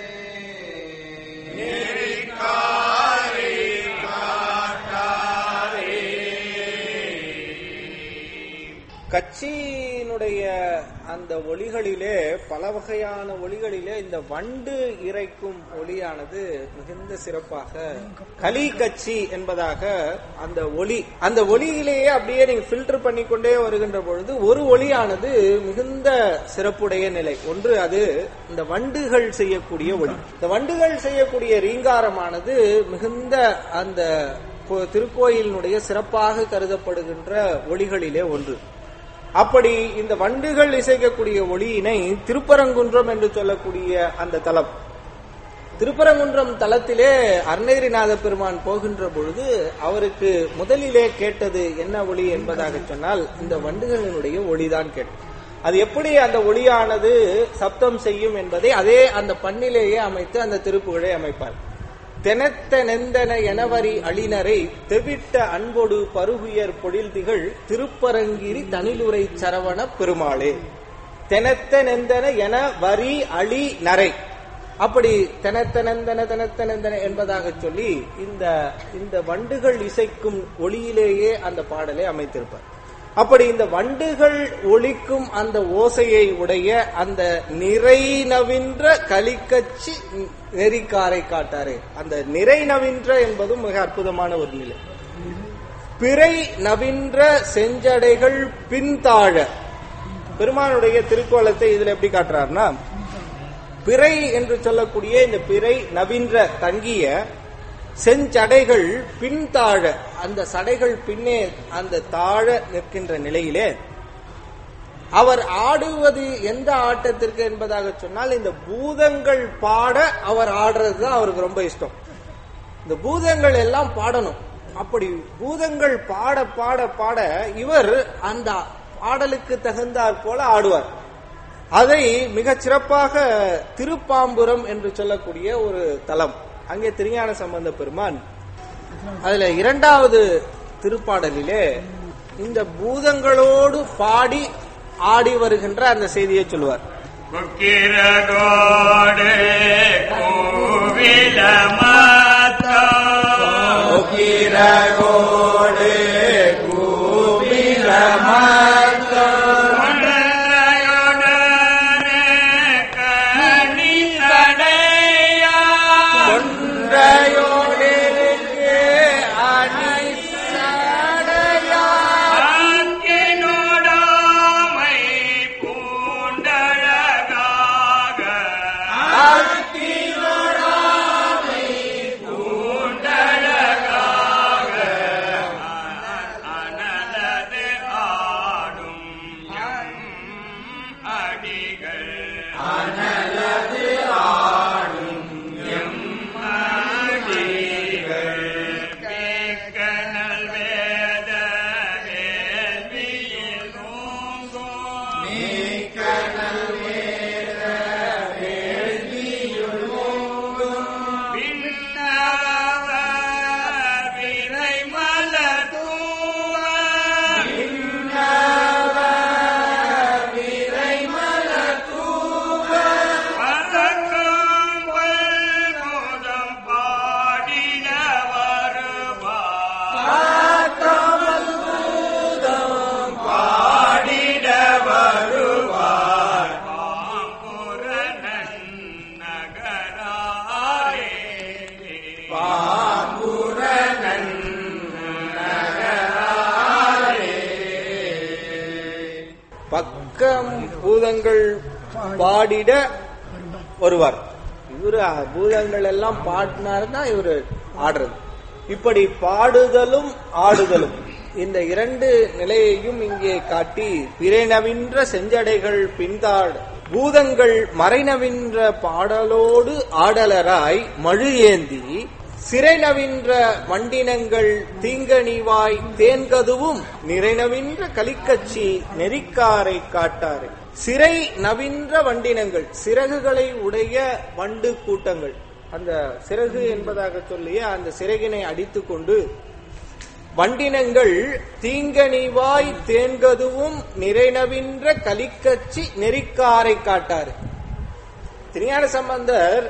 கட்சியினுடைய அந்த ஒளிகளிலே பல வகையான ஒளிகளிலே இந்த வண்டு இறைக்கும் ஒளியானது மிகுந்த சிறப்பாக கலி கட்சி என்பதாக அந்த ஒளி அந்த ஒளியிலேயே அப்படியே நீங்க ஃபில்டர் பண்ணிக்கொண்டே வருகின்ற பொழுது ஒரு ஒளியானது மிகுந்த சிறப்புடைய நிலை ஒன்று அது இந்த வண்டுகள் செய்யக்கூடிய ஒளி இந்த வண்டுகள் செய்யக்கூடிய ரீங்காரமானது மிகுந்த அந்த கோ- திருக்கோயிலினுடைய சிறப்பாக கருதப்படுகின்ற ஒளிகளிலே ஒன்று அப்படி இந்த வண்டுகள் இசைக்கக்கூடிய ஒளியினை திருப்பரங்குன்றம் என்று சொல்லக்கூடிய அந்த தலம் திருப்பரங்குன்றம் தலத்திலே அருணகிரிநாத பெருமான் போகின்ற பொழுது அவருக்கு முதலிலே கேட்டது என்ன ஒளி என்பதாக சொன்னால் இந்த வண்டுகளினுடைய ஒளிதான் கேட்டது அது எப்படி அந்த ஒளியானது சப்தம் செய்யும் என்பதை அதே அந்த பண்ணிலேயே அமைத்து அந்த திருப்புகழை அமைப்பார் தெனத்த நெந்தன எனவரி அழினரை தெவிட்ட அன்பொடு பருகுயர் பொழில் திகழ் திருப்பரங்கிரி தனிலுரை சரவண பெருமாளே தெனத்த நெந்தன என வரி அழி நரை அப்படி தெனத்த நெந்தன தெனத்த நெந்தன என்பதாக சொல்லி இந்த இந்த வண்டுகள் இசைக்கும் ஒளியிலேயே அந்த பாடலை அமைத்திருப்பார் அப்படி இந்த வண்டுகள் ஒலிக்கும் அந்த ஓசையை உடைய அந்த நிறை நவின்ற கலிக்கச்சி நெறிக்காரை காட்டாரே அந்த நிறை நவின்ற என்பதும் மிக அற்புதமான ஒரு நிலை பிறை நவின்ற செஞ்சடைகள் பின்தாழ பெருமானுடைய திருக்கோலத்தை இதுல எப்படி காட்டுறாருன்னா பிறை என்று சொல்லக்கூடிய இந்த பிறை நவின்ற தங்கிய செஞ்சடைகள் பின்தாழ அந்த சடைகள் பின்னே அந்த தாழ நிற்கின்ற நிலையிலே அவர் ஆடுவது எந்த ஆட்டத்திற்கு என்பதாக சொன்னால் இந்த பூதங்கள் பாட அவர் ஆடுறது தான் அவருக்கு ரொம்ப இஷ்டம் இந்த பூதங்கள் எல்லாம் பாடணும் அப்படி பூதங்கள் பாட பாட பாட இவர் அந்த பாடலுக்கு தகுந்தாற் போல ஆடுவார் அதை மிகச் சிறப்பாக திருப்பாம்புரம் என்று சொல்லக்கூடிய ஒரு தலம் அங்கே திருஞான சம்பந்த பெருமான் அதுல இரண்டாவது திருப்பாடலிலே இந்த பூதங்களோடு பாடி ஆடி வருகின்ற அந்த செய்தியை சொல்லுவார் குக்கிரகோடு கோவில மாத்தா கோடு ஒன்றையுடனே கனி சடையா ஆக்கினோடாமை பூண்டழகாக அனலது ஆடும் எம் அடிகள் அனலது ஆடும் எம் அடிகள் கேட்கனல் வேத வேள்வியில் ஓங்கோம் விண்ணவர் விரை மலர் தூவ பதக்கம் வல்மோதம் பாடிட வருவார் பாடிட வருவார் பாம்புரனன் நகராரே பாம்புரனன் பக்கம் பூதங்கள் பாடிட வருவார் இவரு பூதங்கள் எல்லாம் பாடினாருன்னா இவரு ஆடுறது இப்படி பாடுதலும் ஆடுதலும் இந்த இரண்டு நிலையையும் இங்கே காட்டி பிறைநவின்ற செஞ்சடைகள் பின்தாடு பூதங்கள் மறைநவின்ற பாடலோடு ஆடலராய் மழு ஏந்தி சிறை நவின்ற வண்டினங்கள் தீங்கணிவாய் தேன்கதுவும் நிறைநவின்ற கலிக்கச்சி நெறிக்காரை காட்டாரை சிறை நவின்ற வண்டினங்கள் சிறகுகளை உடைய வண்டு கூட்டங்கள் அந்த சிறகு என்பதாக சொல்லிய அந்த சிறகினை அடித்துக்கொண்டு வண்டினங்கள் தீங்கணிவாய் தேன்கதுவும் நிறைநவின்ற கலிக்கச்சி நெறிக்காரை காட்டாரு திருஞான சம்பந்தர்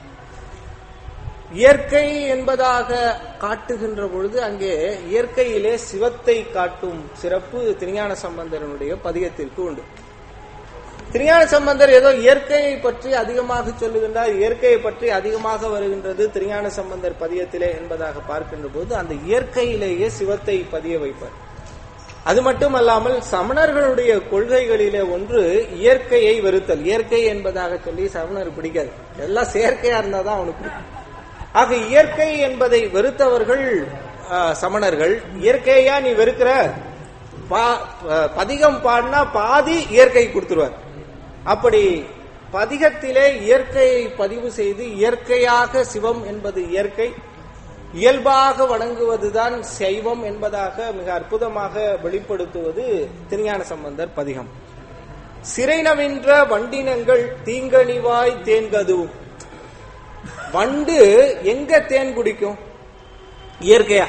இயற்கை என்பதாக காட்டுகின்ற பொழுது அங்கே இயற்கையிலே சிவத்தை காட்டும் சிறப்பு திருஞான சம்பந்தரனுடைய பதிகத்திற்கு உண்டு திருஞான சம்பந்தர் ஏதோ இயற்கையை பற்றி அதிகமாக சொல்லுகின்றார் இயற்கையை பற்றி அதிகமாக வருகின்றது திருஞான சம்பந்தர் பதியத்திலே என்பதாக பார்க்கின்ற போது அந்த இயற்கையிலேயே சிவத்தை பதிய வைப்பார் அது மட்டுமல்லாமல் சமணர்களுடைய கொள்கைகளிலே ஒன்று இயற்கையை வெறுத்தல் இயற்கை என்பதாக சொல்லி சமணர் பிடிக்காது எல்லாம் செயற்கையா இருந்தாதான் அவனுக்கு பிடிக்கும் ஆக இயற்கை என்பதை வெறுத்தவர்கள் ஆ, சமணர்கள் இயற்கையா நீ வெறுக்கிற பா- ப- பதிகம் பாடினா பாதி இயற்கை கொடுத்துருவார் அப்படி பதிகத்திலே இயற்கையை பதிவு செய்து இயற்கையாக சிவம் என்பது இயற்கை இயல்பாக வணங்குவதுதான் சைவம் என்பதாக மிக அற்புதமாக வெளிப்படுத்துவது திருஞான சம்பந்தர் பதிகம் சிறை நவின்ற வண்டினங்கள் தீங்கனிவாய் தேன்கதுவும் வண்டு எங்க தேன் குடிக்கும் இயற்கையா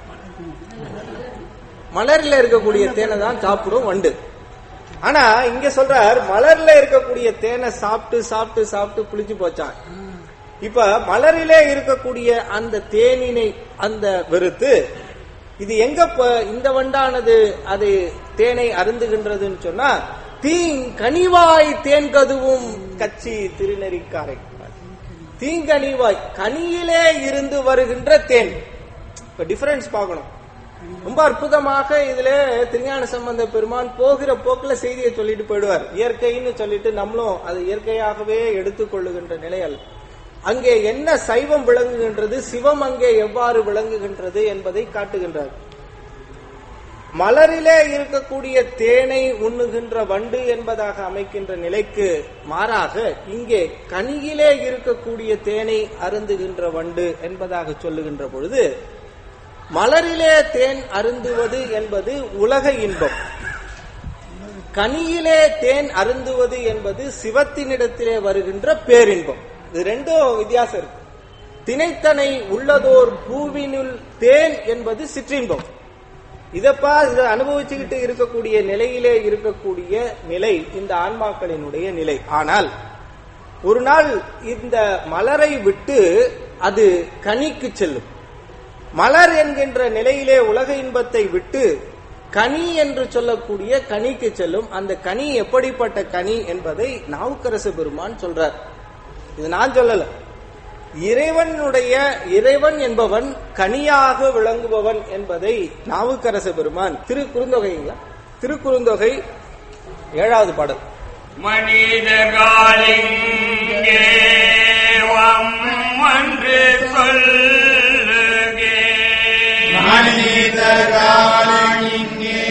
மலர்ல இருக்கக்கூடிய தேனை தான் சாப்பிடும் வண்டு ஆனா இங்க சொல்றார் மலர்ல இருக்கக்கூடிய தேனை சாப்பிட்டு சாப்பிட்டு சாப்பிட்டு புளிச்சு போச்சான் இப்ப மலரிலே இருக்கக்கூடிய அந்த தேனினை அந்த வெறுத்து இது எங்க ப- இந்த வண்டானது அது தேனை அருந்துகின்றதுன்னு சொன்னா தீங்கனிவாய் தேன் கதுவும் கச்சி திருநெறிக்காரை தீங்கனிவாய் கனியிலே இருந்து வருகின்ற தேன் இப்ப டிஃபரன்ஸ் பார்க்கணும் ரொம்ப அற்புதமாக இதுல திருஞான சம்பந்த பெருமான் போகிற போக்குல செய்தியை சொல்லிட்டு போயிடுவார் இயற்கைன்னு சொல்லிட்டு நம்மளும் அது இயற்கையாகவே எடுத்துக்கொள்ளுகின்ற நிலை அல்ல அங்கே என்ன சைவம் விளங்குகின்றது சிவம் அங்கே எவ்வாறு விளங்குகின்றது என்பதை காட்டுகின்றார் மலரிலே இருக்கக்கூடிய தேனை உண்ணுகின்ற வண்டு என்பதாக அமைக்கின்ற நிலைக்கு மாறாக இங்கே கனியிலே இருக்கக்கூடிய தேனை அருந்துகின்ற வண்டு என்பதாக சொல்லுகின்ற பொழுது மலரிலே தேன் அருந்துவது என்பது உலக இன்பம் கனியிலே தேன் அருந்துவது என்பது சிவத்தினிடத்திலே வருகின்ற பேரின்பம் இது ரெண்டும் வித்தியாசம் இருக்கு திணைத்தனை உள்ளதோர் பூவினுள் தேன் என்பது சிற்றின்பம் இதப்பா இதை அனுபவிச்சுக்கிட்டு இருக்கக்கூடிய நிலையிலே இருக்கக்கூடிய நிலை இந்த ஆன்மாக்களினுடைய நிலை ஆனால் ஒரு நாள் இந்த மலரை விட்டு அது கனிக்கு செல்லும் மலர் என்கின்ற நிலையிலே உலக இன்பத்தை விட்டு கனி என்று சொல்லக்கூடிய கனிக்கு செல்லும் அந்த கனி எப்படிப்பட்ட கனி என்பதை நாவுக்கரசு பெருமான் சொல்றார் இது நான் சொல்லல இறைவனுடைய இறைவன் என்பவன் கனியாக விளங்குபவன் என்பதை நாவுக்கரசு பெருமான் திரு குறுந்தொகைங்களா திருக்குறுந்தொகை ஏழாவது பாடல் மனிதர்காலிங்கே என்று சொல்லுகே மனிதராளிங்கே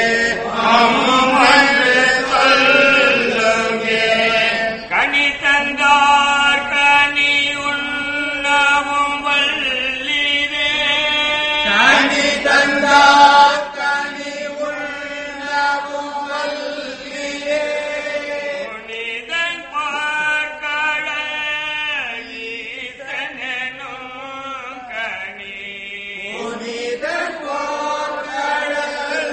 என்று சொல்லுகே கனி தந்தார் கனி உண்ணவும் வல்லிரே கனி தந்தார் கனி உண்ணவும் வல்லியே புனிதன் பார்க்கடல் ஈசனெனும் கனி புனிதன் போர்க்கடல்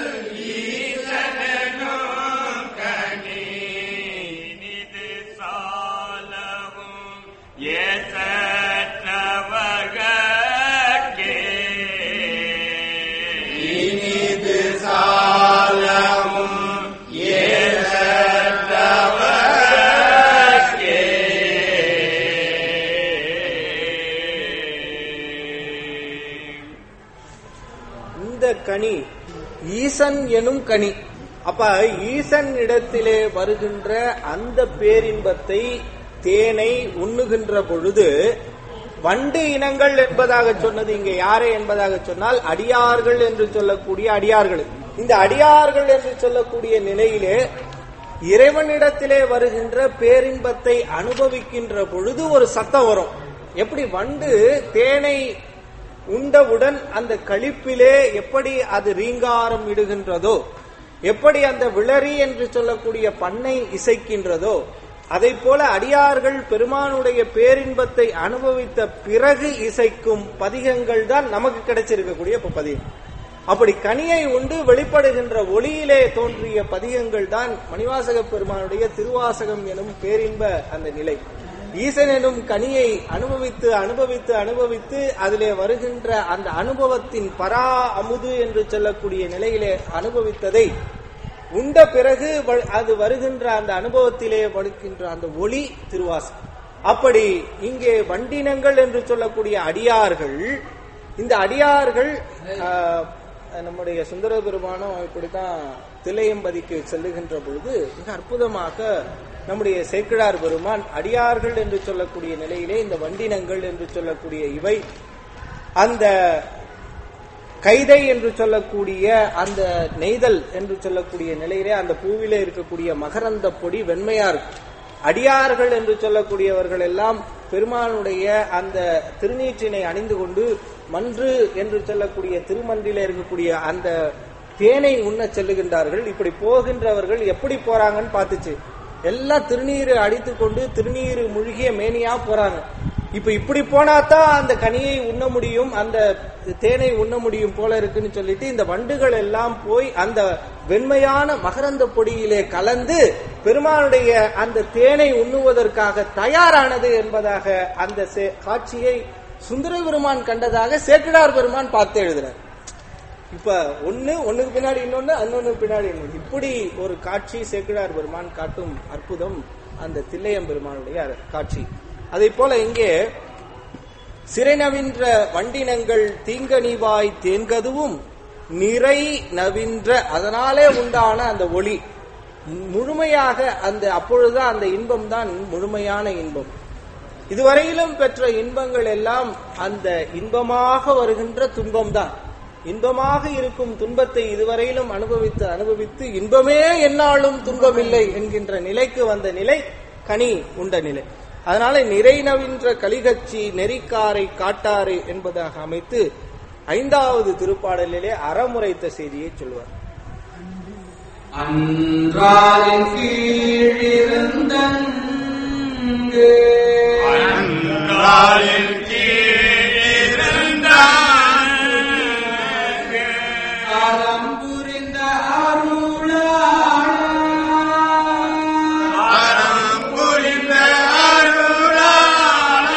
ஈசனெனும் கனி நிது சாலவும் ஏசற்றவர்கட்கே இனிது சாலமும் ஏற்றவர்க்கே இந்த கனி ஈசன் எனும் கனி அப்ப ஈசன் இடத்திலே வருகின்ற அந்த பேரின்பத்தை தேனை உண்ணுகின்ற பொழுது வண்டு இனங்கள் என்பதாக சொன்னது இங்கே யாரை என்பதாக சொன்னால் அடியார்கள் என்று சொல்லக்கூடிய அடியார்கள் இந்த அடியார்கள் என்று சொல்லக்கூடிய நிலையிலே இறைவனிடத்திலே வருகின்ற பேரின்பத்தை அனுபவிக்கின்ற பொழுது ஒரு சத்தம் வரும் எப்படி வண்டு தேனை உண்டவுடன் அந்த களிப்பிலே எப்படி அது ரீங்காரம் இடுகின்றதோ எப்படி அந்த விளரி என்று சொல்லக்கூடிய பண்ணை இசைக்கின்றதோ அதை போல அடியார்கள் பெருமானுடைய பேரின்பத்தை அனுபவித்த பிறகு இசைக்கும் பதிகங்கள் தான் நமக்கு கிடைச்சிருக்கக்கூடிய இப்ப பதிகம் அப்படி கனியை உண்டு வெளிப்படுகின்ற ஒளியிலே தோன்றிய பதிகங்கள் தான் மணிவாசக பெருமானுடைய திருவாசகம் எனும் பேரின்ப அந்த நிலை ஈசன் எனும் கனியை அனுபவித்து அனுபவித்து அனுபவித்து அதிலே வருகின்ற அந்த அனுபவத்தின் பரா அமுது என்று சொல்லக்கூடிய நிலையிலே அனுபவித்ததை உண்ட பிறகு வ- அது வருகின்ற அந்த அனுபவத்திலே வருகின்ற அந்த ஒளி திருவாசகம் அப்படி இங்கே வண்டினங்கள் என்று சொல்லக்கூடிய அடியார்கள் இந்த அடியார்கள் ஆஹ், நம்முடைய சுந்தர பெருமானம் இப்படித்தான் தில்லையம்பதிக்கு செல்லுகின்ற பொழுது மிக அற்புதமாக நம்முடைய சேக்கிழார் பெருமான் அடியார்கள் என்று சொல்லக்கூடிய நிலையிலே இந்த வண்டினங்கள் என்று சொல்லக்கூடிய இவை அந்த கைதை என்று சொல்லக்கூடிய அந்த நெய்தல் என்று சொல்லக்கூடிய நிலையிலே அந்த பூவிலே இருக்கக்கூடிய மகரந்த பொடி வெண்மையா இருக்கும் அடியார்கள் என்று சொல்லக்கூடியவர்கள் எல்லாம் பெருமானுடைய அந்த திருநீற்றினை அணிந்து கொண்டு மன்று என்று சொல்லக்கூடிய திருமன்றிலே இருக்கக்கூடிய அந்த தேனை உண்ண செல்லுகின்றார்கள் இப்படி போகின்றவர்கள் எப்படி போறாங்கன்னு பார்த்துச்சு எல்லாம் திருநீர் அடித்து கொண்டு திருநீர் முழுகிய மேனியா போறாங்க இப்ப இப்படி போனாதான் அந்த கனியை உண்ண முடியும் அந்த தேனை உண்ண முடியும் போல இருக்குன்னு சொல்லிட்டு இந்த வண்டுகள் எல்லாம் போய் அந்த வெண்மையான மகரந்த பொடியிலே கலந்து பெருமானுடைய அந்த தேனை உண்ணுவதற்காக தயாரானது என்பதாக அந்த சே- காட்சியை சுந்தர பெருமான் கண்டதாக சேக்கிடார் பெருமான் பார்த்து எழுதுறார் இப்ப ஒண்ணு ஒண்ணுக்கு பின்னாடி இன்னொன்னு இன்னொன்னு பின்னாடி இன்னொன்னு இப்படி ஒரு காட்சி சேக்கிழார் பெருமான் காட்டும் அற்புதம் அந்த தில்லையம் பெருமானுடைய காட்சி அதே போல இங்கே சிறை நவின்ற வண்டினங்கள் தீங்கனிவாய் தேன்கதுவும் நிறை நவின்ற அதனாலே உண்டான அந்த ஒளி முழுமையாக அந்த அப்பொழுதுதான் அந்த இன்பம் தான் முழுமையான இன்பம் இதுவரையிலும் பெற்ற இன்பங்கள் எல்லாம் அந்த இன்பமாக வருகின்ற துன்பம் தான் இன்பமாக இருக்கும் துன்பத்தை இதுவரையிலும் அனுபவித்து அனுபவித்து இன்பமே என்னாலும் துன்பமில்லை என்கின்ற நிலைக்கு வந்த நிலை கனி உண்ட நிலை அதனால நிறைநவின்ற கலிகச்சி நெறிக்காரை காட்டாறு என்பதாக அமைத்து ஐந்தாவது திருப்பாடலிலே அறமுறைத்த செய்தியை சொல்வார் அன்றாலின் கீழிருந்தங்கு அன்றாலின் கீழிருந்தான் அறம் புரிந்த அருளாளர் அறம் புரிந்த அருளாளர்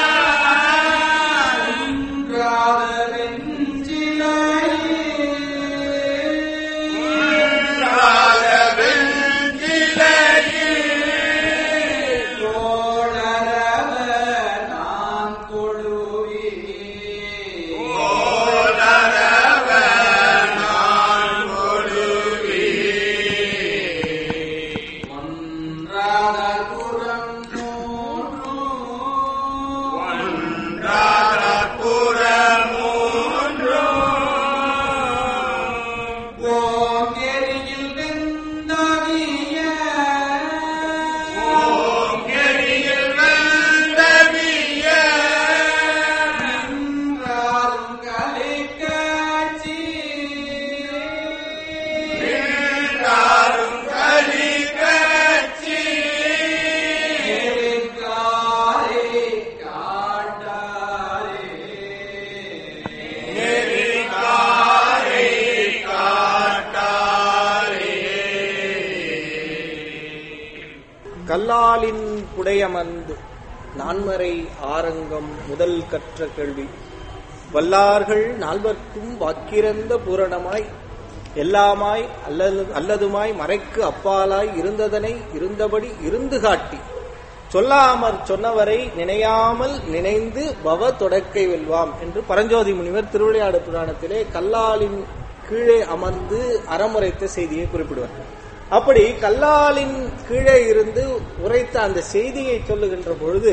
கல்லாலின் புடையமர்ந்து நான்மறை ஆரங்கம் முதல் கற்ற கேள்வி வல்லார்கள் நால்வர்க்கும் வாக்கிறந்த பூரணமாய் எல்லாமாய் அல்லது அல்லதுமாய் மறைக்கு அப்பாலாய் இருந்ததனை இருந்தபடி இருந்து காட்டி சொல்லாமற் சொன்னவரை நினையாமல் நினைந்து பவ தொடக்கை வெல்வாம் என்று பரஞ்சோதி முனிவர் திருவிளையாடு புராணத்திலே கல்லாலின் கீழே அமர்ந்து அறமுறைத்த செய்தியை குறிப்பிடுவார் அப்படி கல்லாலின் கீழே இருந்து உரைத்த அந்த செய்தியை சொல்லுகின்ற பொழுது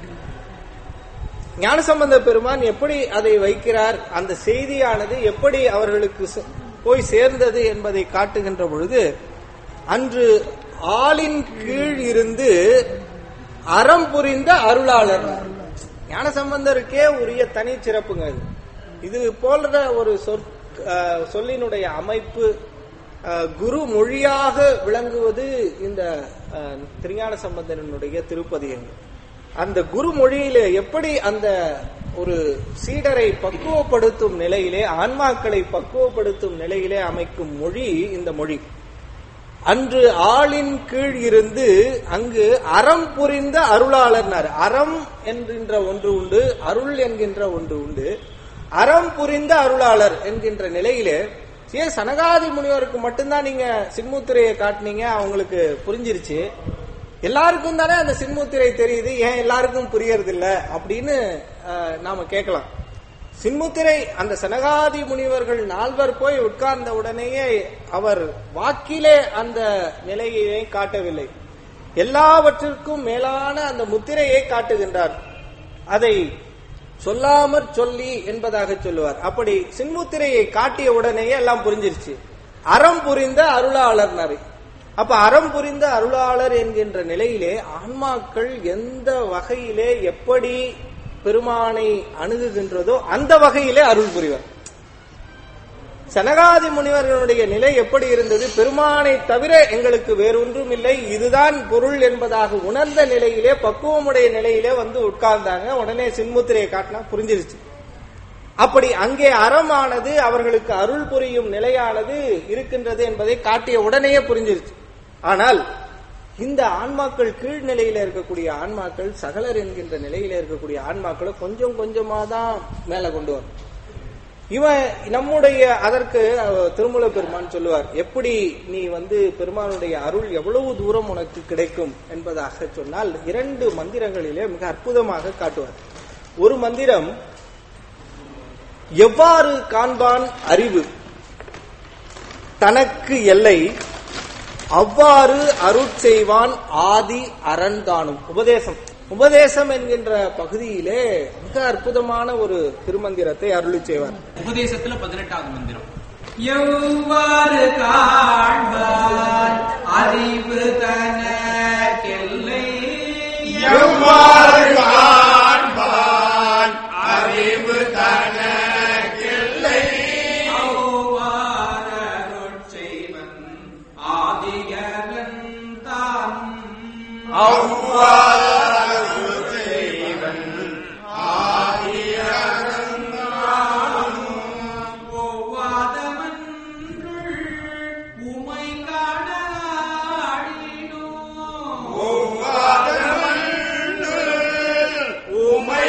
ஞானசம்பந்த பெருமான் எப்படி அதை வைக்கிறார் அந்த செய்தியானது எப்படி அவர்களுக்கு ச- போய் சேர்ந்தது என்பதை காட்டுகின்ற பொழுது அன்று ஆளின் கீழ் இருந்து அறம் புரிந்த அருளாளர் ஞானசம்பந்தருக்கே உரிய தனி சிறப்புங்க அது இது போன்ற ஒரு சொற் அஹ், சொல்லினுடைய அமைப்பு அஹ், குரு மொழியாக விளங்குவது இந்த அஹ், திருஞான சம்பந்தனுடைய திருப்பதியங்கள் அந்த குரு மொழியிலே எப்படி அந்த ஒரு சீடரை பக்குவப்படுத்தும் நிலையிலே ஆன்மாக்களை பக்குவப்படுத்தும் நிலையிலே அமைக்கும் மொழி இந்த மொழி அன்று ஆளின் கீழ் இருந்து அங்கு அறம் புரிந்த அருளாளர்னார் அறம் என்கின்ற ஒன்று உண்டு அருள் என்கின்ற ஒன்று உண்டு அறம் புரிந்த அருளாளர் என்கின்ற நிலையிலே ஏ சனகாதி முனிவருக்கு மட்டும்தான் நீங்க சின்முத்திரையை காட்டுனீங்க அவங்களுக்கு புரிஞ்சிருச்சு எல்லாருக்கும் தானே அந்த சின்முத்திரை தெரியுது ஏன் எல்லாருக்கும் புரியறது இல்ல அப்படின்னு அஹ், நாம கேட்கலாம் சின்முத்திரை அந்த சனகாதி முனிவர்கள் நால்வர் போய் உட்கார்ந்த உடனேயே அவர் வாக்கிலே அந்த நிலையை காட்டவில்லை எல்லாவற்றிற்கும் மேலான அந்த முத்திரையை காட்டுகின்றார் அதை சொல்லாமற் சொல்லி என்பதாக சொல்லுவார் அப்படி சின்முத்திரையை காட்டிய உடனேயே எல்லாம் புரிஞ்சிருச்சு அறம் புரிந்த அருளாளர்னாரு அப்ப அறம் புரிந்த அருளாளர் என்கின்ற நிலையிலே ஆன்மாக்கள் எந்த வகையிலே எப்படி பெருமானை அணுகுகின்றதோ அந்த வகையிலே அருள் புரிவர் சனகாதி முனிவர்களுடைய நிலை எப்படி இருந்தது பெருமானை தவிர எங்களுக்கு வேறொன்றும் இல்லை இதுதான் பொருள் என்பதாக உணர்ந்த நிலையிலே பக்குவமுடைய நிலையிலே வந்து உட்கார்ந்தாங்க உடனே சின்முத்திரையை காட்டினா புரிஞ்சிருச்சு அப்படி அங்கே அறமானது அவர்களுக்கு அருள் புரியும் நிலையானது இருக்கின்றது என்பதை காட்டிய உடனேயே புரிஞ்சிருச்சு ஆனால் இந்த ஆன்மாக்கள் கீழ்நிலையில இருக்கக்கூடிய ஆன்மாக்கள் சகலர் என்கின்ற நிலையில இருக்கக்கூடிய ஆன்மாக்களை கொஞ்சம் கொஞ்சமா தான் மேல கொண்டு வரும் இவன் நம்முடைய அதற்கு அஹ், திருமூல பெருமான் சொல்லுவார் எப்படி நீ வந்து பெருமானுடைய அருள் எவ்வளவு தூரம் உனக்கு கிடைக்கும் என்பதாக சொன்னால் இரண்டு மந்திரங்களிலே மிக அற்புதமாக காட்டுவார் ஒரு மந்திரம் எவ்வாறு காண்பான் அறிவு தனக்கு எல்லை அவ்வாறு அருட்செய்வான் ஆதி அறந்தானும் உபதேசம் உபதேசம் என்கின்ற பகுதியிலே மிக அற்புதமான ஒரு திருமந்திரத்தை அருளி செய்வார் உபதேசத்துல பதினெட்டாவது மந்திரம் எவ்வாறு காண்பார் அறிவு தனக்கெல்லை எவ்வாறு காண்பான் அறிவு தனக்கில்லை அவ்வாறருட் செய்வன் ஆதியரன் தான் அவ்வாறு செய்வன் ஒவ்வாதமன்றுள் உமை காணாடினோ உமை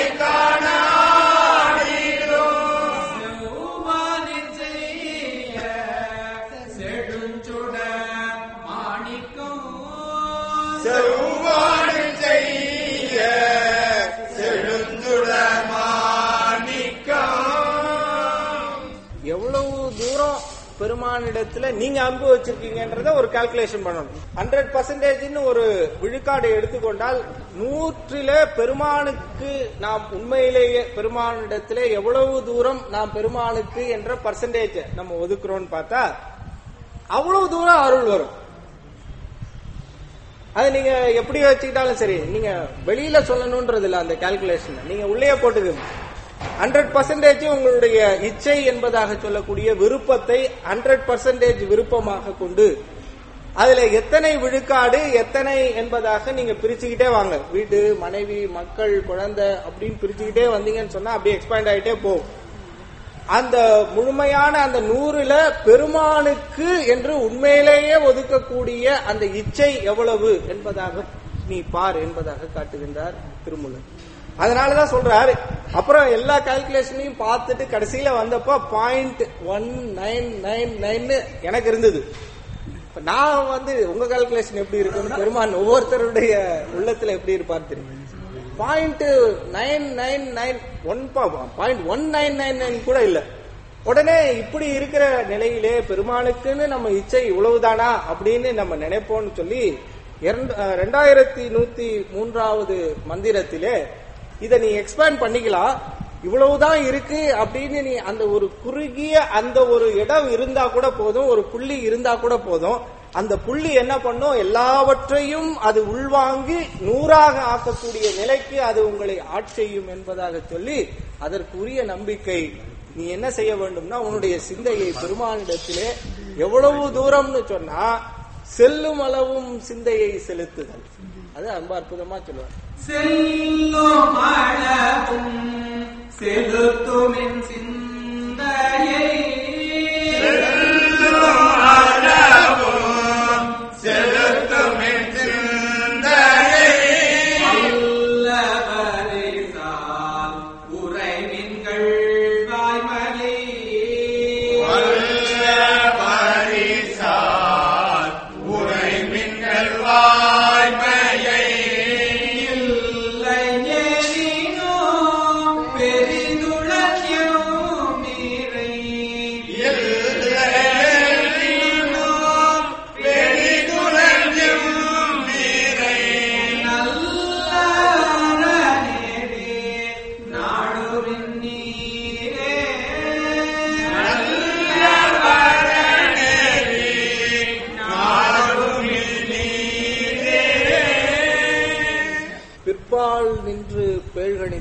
காணாடினோ செவ்வானின் செய்ய செடுஞ்சுட மாணிக்கம் செவ்வாடு செய்ய செழுந்துட மாணிக்கம் எவ்வளவு தூரம் பெருமானிடத்துல நீங்க அன்பு வச்சிருக்கீங்கன்றத ஒரு கால்குலேஷன் பண்ணணும் ஹண்ட்ரட் பர்சன்டேஜ்னு ஒரு விழுக்காடு எடுத்துக்கொண்டால் நூற்றில பெருமானுக்கு நாம் உண்மையிலேயே பெருமானிடத்திலே எவ்வளவு தூரம் நாம் பெருமானுக்கு என்ற பர்சன்டேஜ் நம்ம ஒதுக்குறோம்னு பார்த்தா அவ்வளவு தூரம் அருள் வரும் அது நீங்க எப்படி வச்சுக்கிட்டாலும் சரி நீங்க வெளியில சொல்லணும்ன்றது இல்ல அந்த கால்குலேஷன் நீங்க உள்ளே போட்டுக்கோங்க ஹண்ட்ரட் பர்சன்டேஜ் உங்களுடைய இச்சை என்பதாக சொல்லக்கூடிய விருப்பத்தை ஹண்ட்ரட் பர்சன்டேஜ் விருப்பமாக கொண்டு அதுல எத்தனை விழுக்காடு எத்தனை என்பதாக நீங்க பிரிச்சுக்கிட்டே வாங்க வீடு மனைவி மக்கள் குழந்தை அப்படின்னு பிரிச்சுக்கிட்டே வந்தீங்கன்னு சொன்னா அப்படியே எக்ஸ்பேண்ட் ஆயிட்டே போகும் அந்த முழுமையான அந்த நூறுல பெருமானுக்கு என்று உண்மையிலேயே ஒதுக்கக்கூடிய அந்த இச்சை எவ்வளவு என்பதாக நீ பார் என்பதாக காட்டுகின்றார் திருமூலர் அதனாலதான் சொல்றாரு அப்புறம் எல்லா கால்குலேஷனையும் பார்த்துட்டு கடைசியில வந்தப்ப point one nine nine nine எனக்கு இருந்தது இப்ப நான் வந்து உங்க கால்குலேஷன் எப்படி இருக்குன்னு பெருமான் ஒவ்வொருத்தருடைய உள்ளத்துல எப்படி இருப்பார் தெரியும் point nine nine nine one point one nine nine nine கூட இல்ல உடனே இப்படி இருக்கிற நிலையிலே பெருமானுக்குன்னு நம்ம இச்சை இவ்வளவுதானா அப்படின்னு நம்ம நினைப்போம்னு சொல்லி இரண்டு- அஹ், ரெண்டாயிரத்தி நூத்தி மூன்றாவது மந்திரத்திலே இதை நீ எக்ஸ்பேண்ட் பண்ணிக்கலாம் இவ்வளவுதான் இருக்கு அப்படின்னு நீ அந்த ஒரு குறுகிய அந்த ஒரு இடம் இருந்தா கூட போதும் ஒரு புள்ளி இருந்தா கூட போதும் அந்த புள்ளி என்ன பண்ணும் எல்லாவற்றையும் அது உள்வாங்கி நூறாக ஆக்கக்கூடிய நிலைக்கு அது உங்களை ஆட்செய்யும் என்பதாக சொல்லி அதற்குரிய நம்பிக்கை நீ என்ன செய்ய வேண்டும்னா உன்னுடைய சிந்தையை பெருமானிடத்திலே எவ்வளவு தூரம்னு சொன்னா செல்லும் அளவும் சிந்தையை செலுத்துதல் அது ரொம்ப அற்புதமா சொல்லுவார் செல்லும் அளவும் செலுத்துமின் சிந்தையை செலுத்துமின் சிந்தையை வல்லவரிசால் உறைவின்கள் வாய்மலை வல்ல பரிசால் உரை மின்னல் வாய்மையை இல்லை எனினோ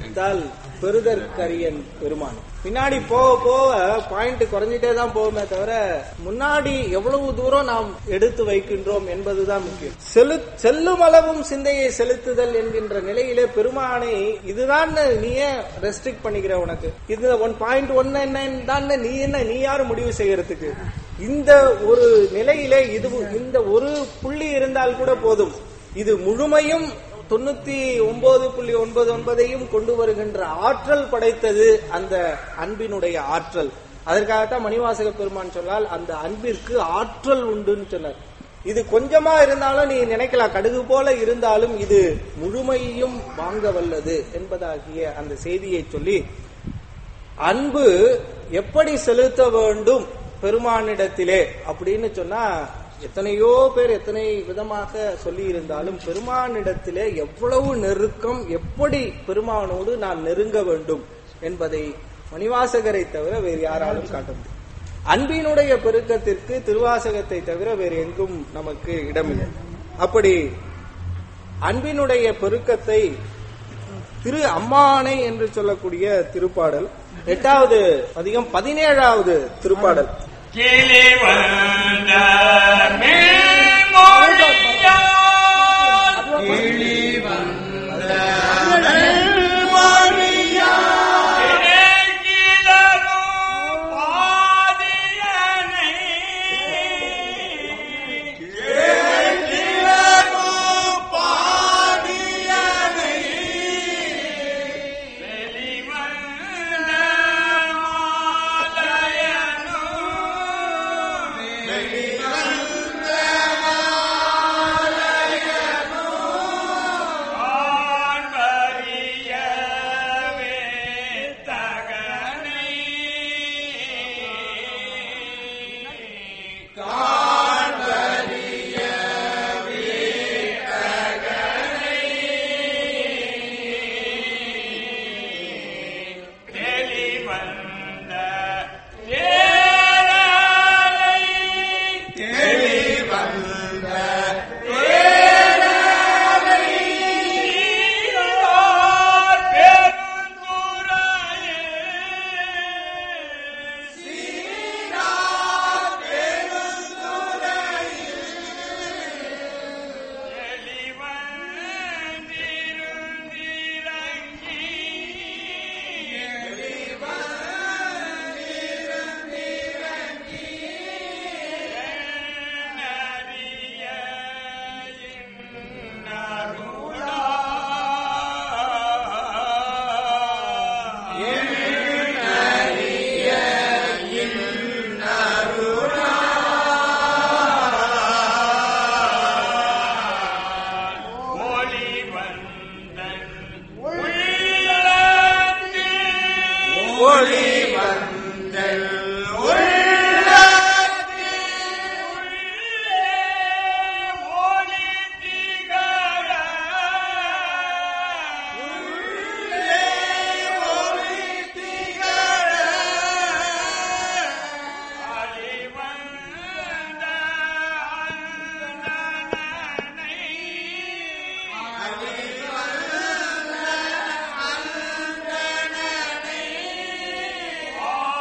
பெருத்தால் பெருதற்கரியன் பெருமான் பின்னாடி போக போக பாயிண்ட் குறைஞ்சிட்டே தான் போகுமே தவிர முன்னாடி எவ்வளவு தூரம் நாம் எடுத்து வைக்கின்றோம் என்பதுதான் முக்கியம் செலு செல்லும் அளவும் சிந்தையை செலுத்துதல் என்கின்ற நிலையிலே பெருமானை இதுதான் நீயே ரெஸ்ட்ரிக்ட் பண்ணிக்கிற உனக்கு இது ஒன் பாயிண்ட் ஒன்னு என்ன தான் நீ என்ன நீ யாரு முடிவு செய்யறதுக்கு இந்த ஒரு நிலையிலே இது இந்த ஒரு புள்ளி இருந்தால் கூட போதும் இது முழுமையும் தொண்ணூத்தி ஒன்பது புள்ளி ஒன்பது ஒன்பதையும் கொண்டு வருகின்ற ஆற்றல் படைத்தது அந்த அன்பினுடைய ஆற்றல் அதற்காகத்தான் மணிவாசக பெருமான் சொன்னால் அந்த அன்பிற்கு ஆற்றல் உண்டுன்னு சொன்னார் இது கொஞ்சமா இருந்தாலும் நீ நினைக்கலாம் கடுகு போல இருந்தாலும் இது முழுமையும் வாங்க வல்லது என்பதாகிய அந்த செய்தியை சொல்லி அன்பு எப்படி செலுத்த வேண்டும் பெருமானிடத்திலே அப்படின்னு சொன்னா எத்தனையோ பேர் எத்தனை விதமாக சொல்லி இருந்தாலும் பெருமானிடத்திலே எவ்வளவு நெருக்கம் எப்படி பெருமானோடு நான் நெருங்க வேண்டும் என்பதை மணிவாசகரை தவிர வேறு யாராலும் காட்ட முடியும் அன்பினுடைய பெருக்கத்திற்கு திருவாசகத்தை தவிர வேறு எங்கும் நமக்கு இடமில்லை அப்படி அன்பினுடைய பெருக்கத்தை திரு அம்மானை என்று சொல்லக்கூடிய திருப்பாடல் எட்டாவது அதிகம் பதினேழாவது திருப்பாடல் கிளி வந்த மேல்மொழியால் கிளி வந்த கிழவும் பாதியனை வெளிவந்த மாலயனோ காண்பறியவே தகனை தெளிவந்த தேரலை சீரார் பெருந்துறையே ஒளி வந்தன் உள்ளத்தில் ஒளி வந்தல் ஒளி திகழ அழிவந்த அந்தணனை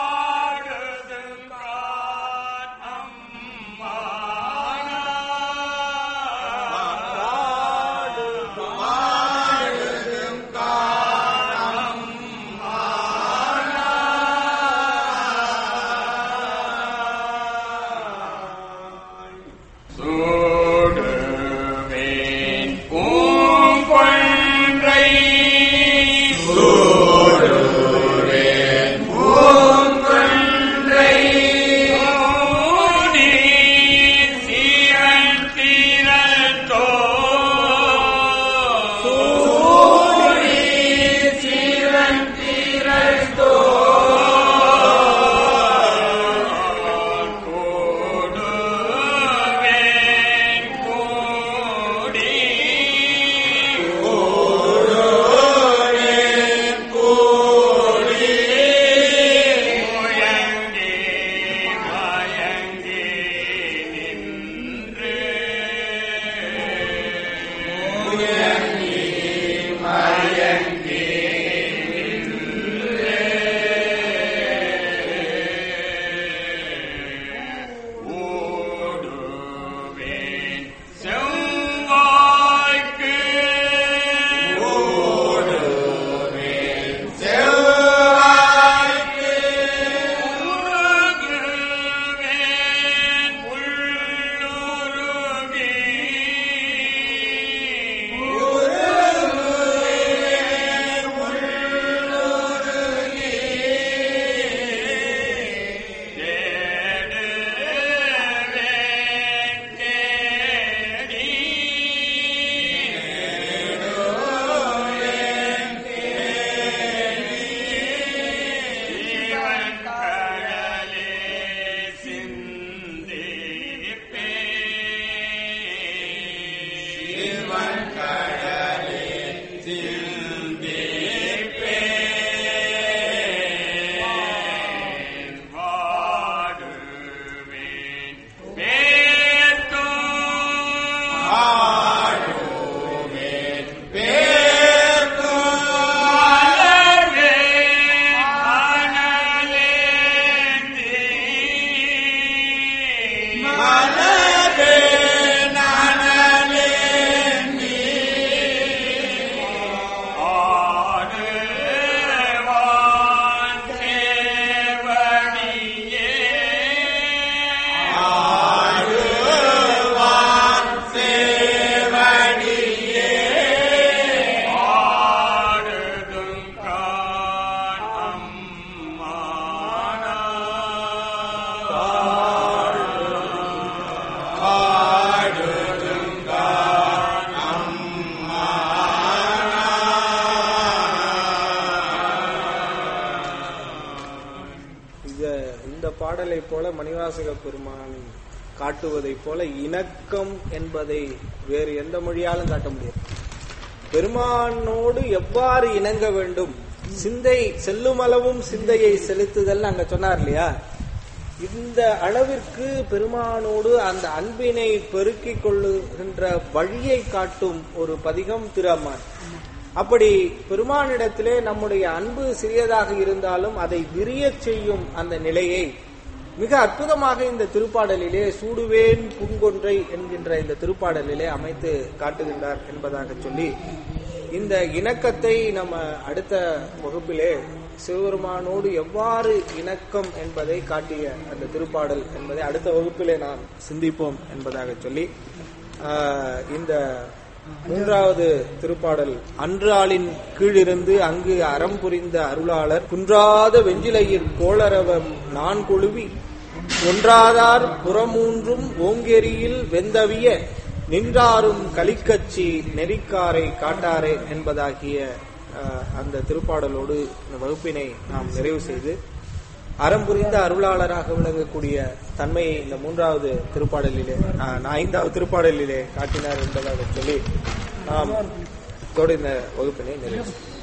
இந்த பாடலை போல மணிவாசக பெருமான் காட்டுவதைப் போல இணக்கம் என்பதை வேறு எந்த மொழியாலும் காட்ட முடியாது பெருமானோடு எவ்வாறு இணங்க வேண்டும் சிந்தை செல்லுமளவும் சிந்தையை செலுத்துதல் அங்க சொன்னார் இல்லையா இந்த அளவிற்கு பெருமானோடு அந்த அன்பினை பெருக்கிக் கொள்ளுகின்ற வழியை காட்டும் ஒரு பதிகம் திறமான் அப்படி பெருமானிடத்திலே நம்முடைய அன்பு சிறியதாக இருந்தாலும் அதை விரியச் செய்யும் அந்த நிலையை மிக அற்புதமாக இந்த திருப்பாடலிலே சூடுவேன் புங்கொன்றை என்கின்ற இந்த திருப்பாடலிலே அமைத்து காட்டுகின்றார் என்பதாக சொல்லி இந்த இணக்கத்தை நம்ம அடுத்த வகுப்பிலே சிவபெருமானோடு எவ்வாறு இணக்கம் என்பதை காட்டிய அந்த திருப்பாடல் என்பதை அடுத்த வகுப்பிலே நாம் சிந்திப்போம் என்பதாக சொல்லி ஆஹ், இந்த மூன்றாவது திருப்பாடல் அன்றாளின் கீழிருந்து அங்கு அறம் புரிந்த அருளாளர் குன்றாத வெஞ்சிலையில் கோளரவம் நான் கொழுவி ஒன்றாதார் புறமூன்றும் ஓங்கெரியில் வெந்தவிய நின்றாரும் கலிக்கச்சி நெறிக்காரை காட்டாரே என்பதாகிய அஹ், அந்த திருப்பாடலோடு இந்த வகுப்பினை நாம் நிறைவு செய்து அறம் புரிந்த அருளாளராக விளங்கக்கூடிய தன்மையை இந்த மூன்றாவது திருப்பாடலிலே அஹ், நான் ஐந்தாவது திருப்பாடலிலே காட்டினார் என்பதாக சொல்லி நாம் இதோடு இந்த வகுப்பினை நிறைவு செய்வோம்.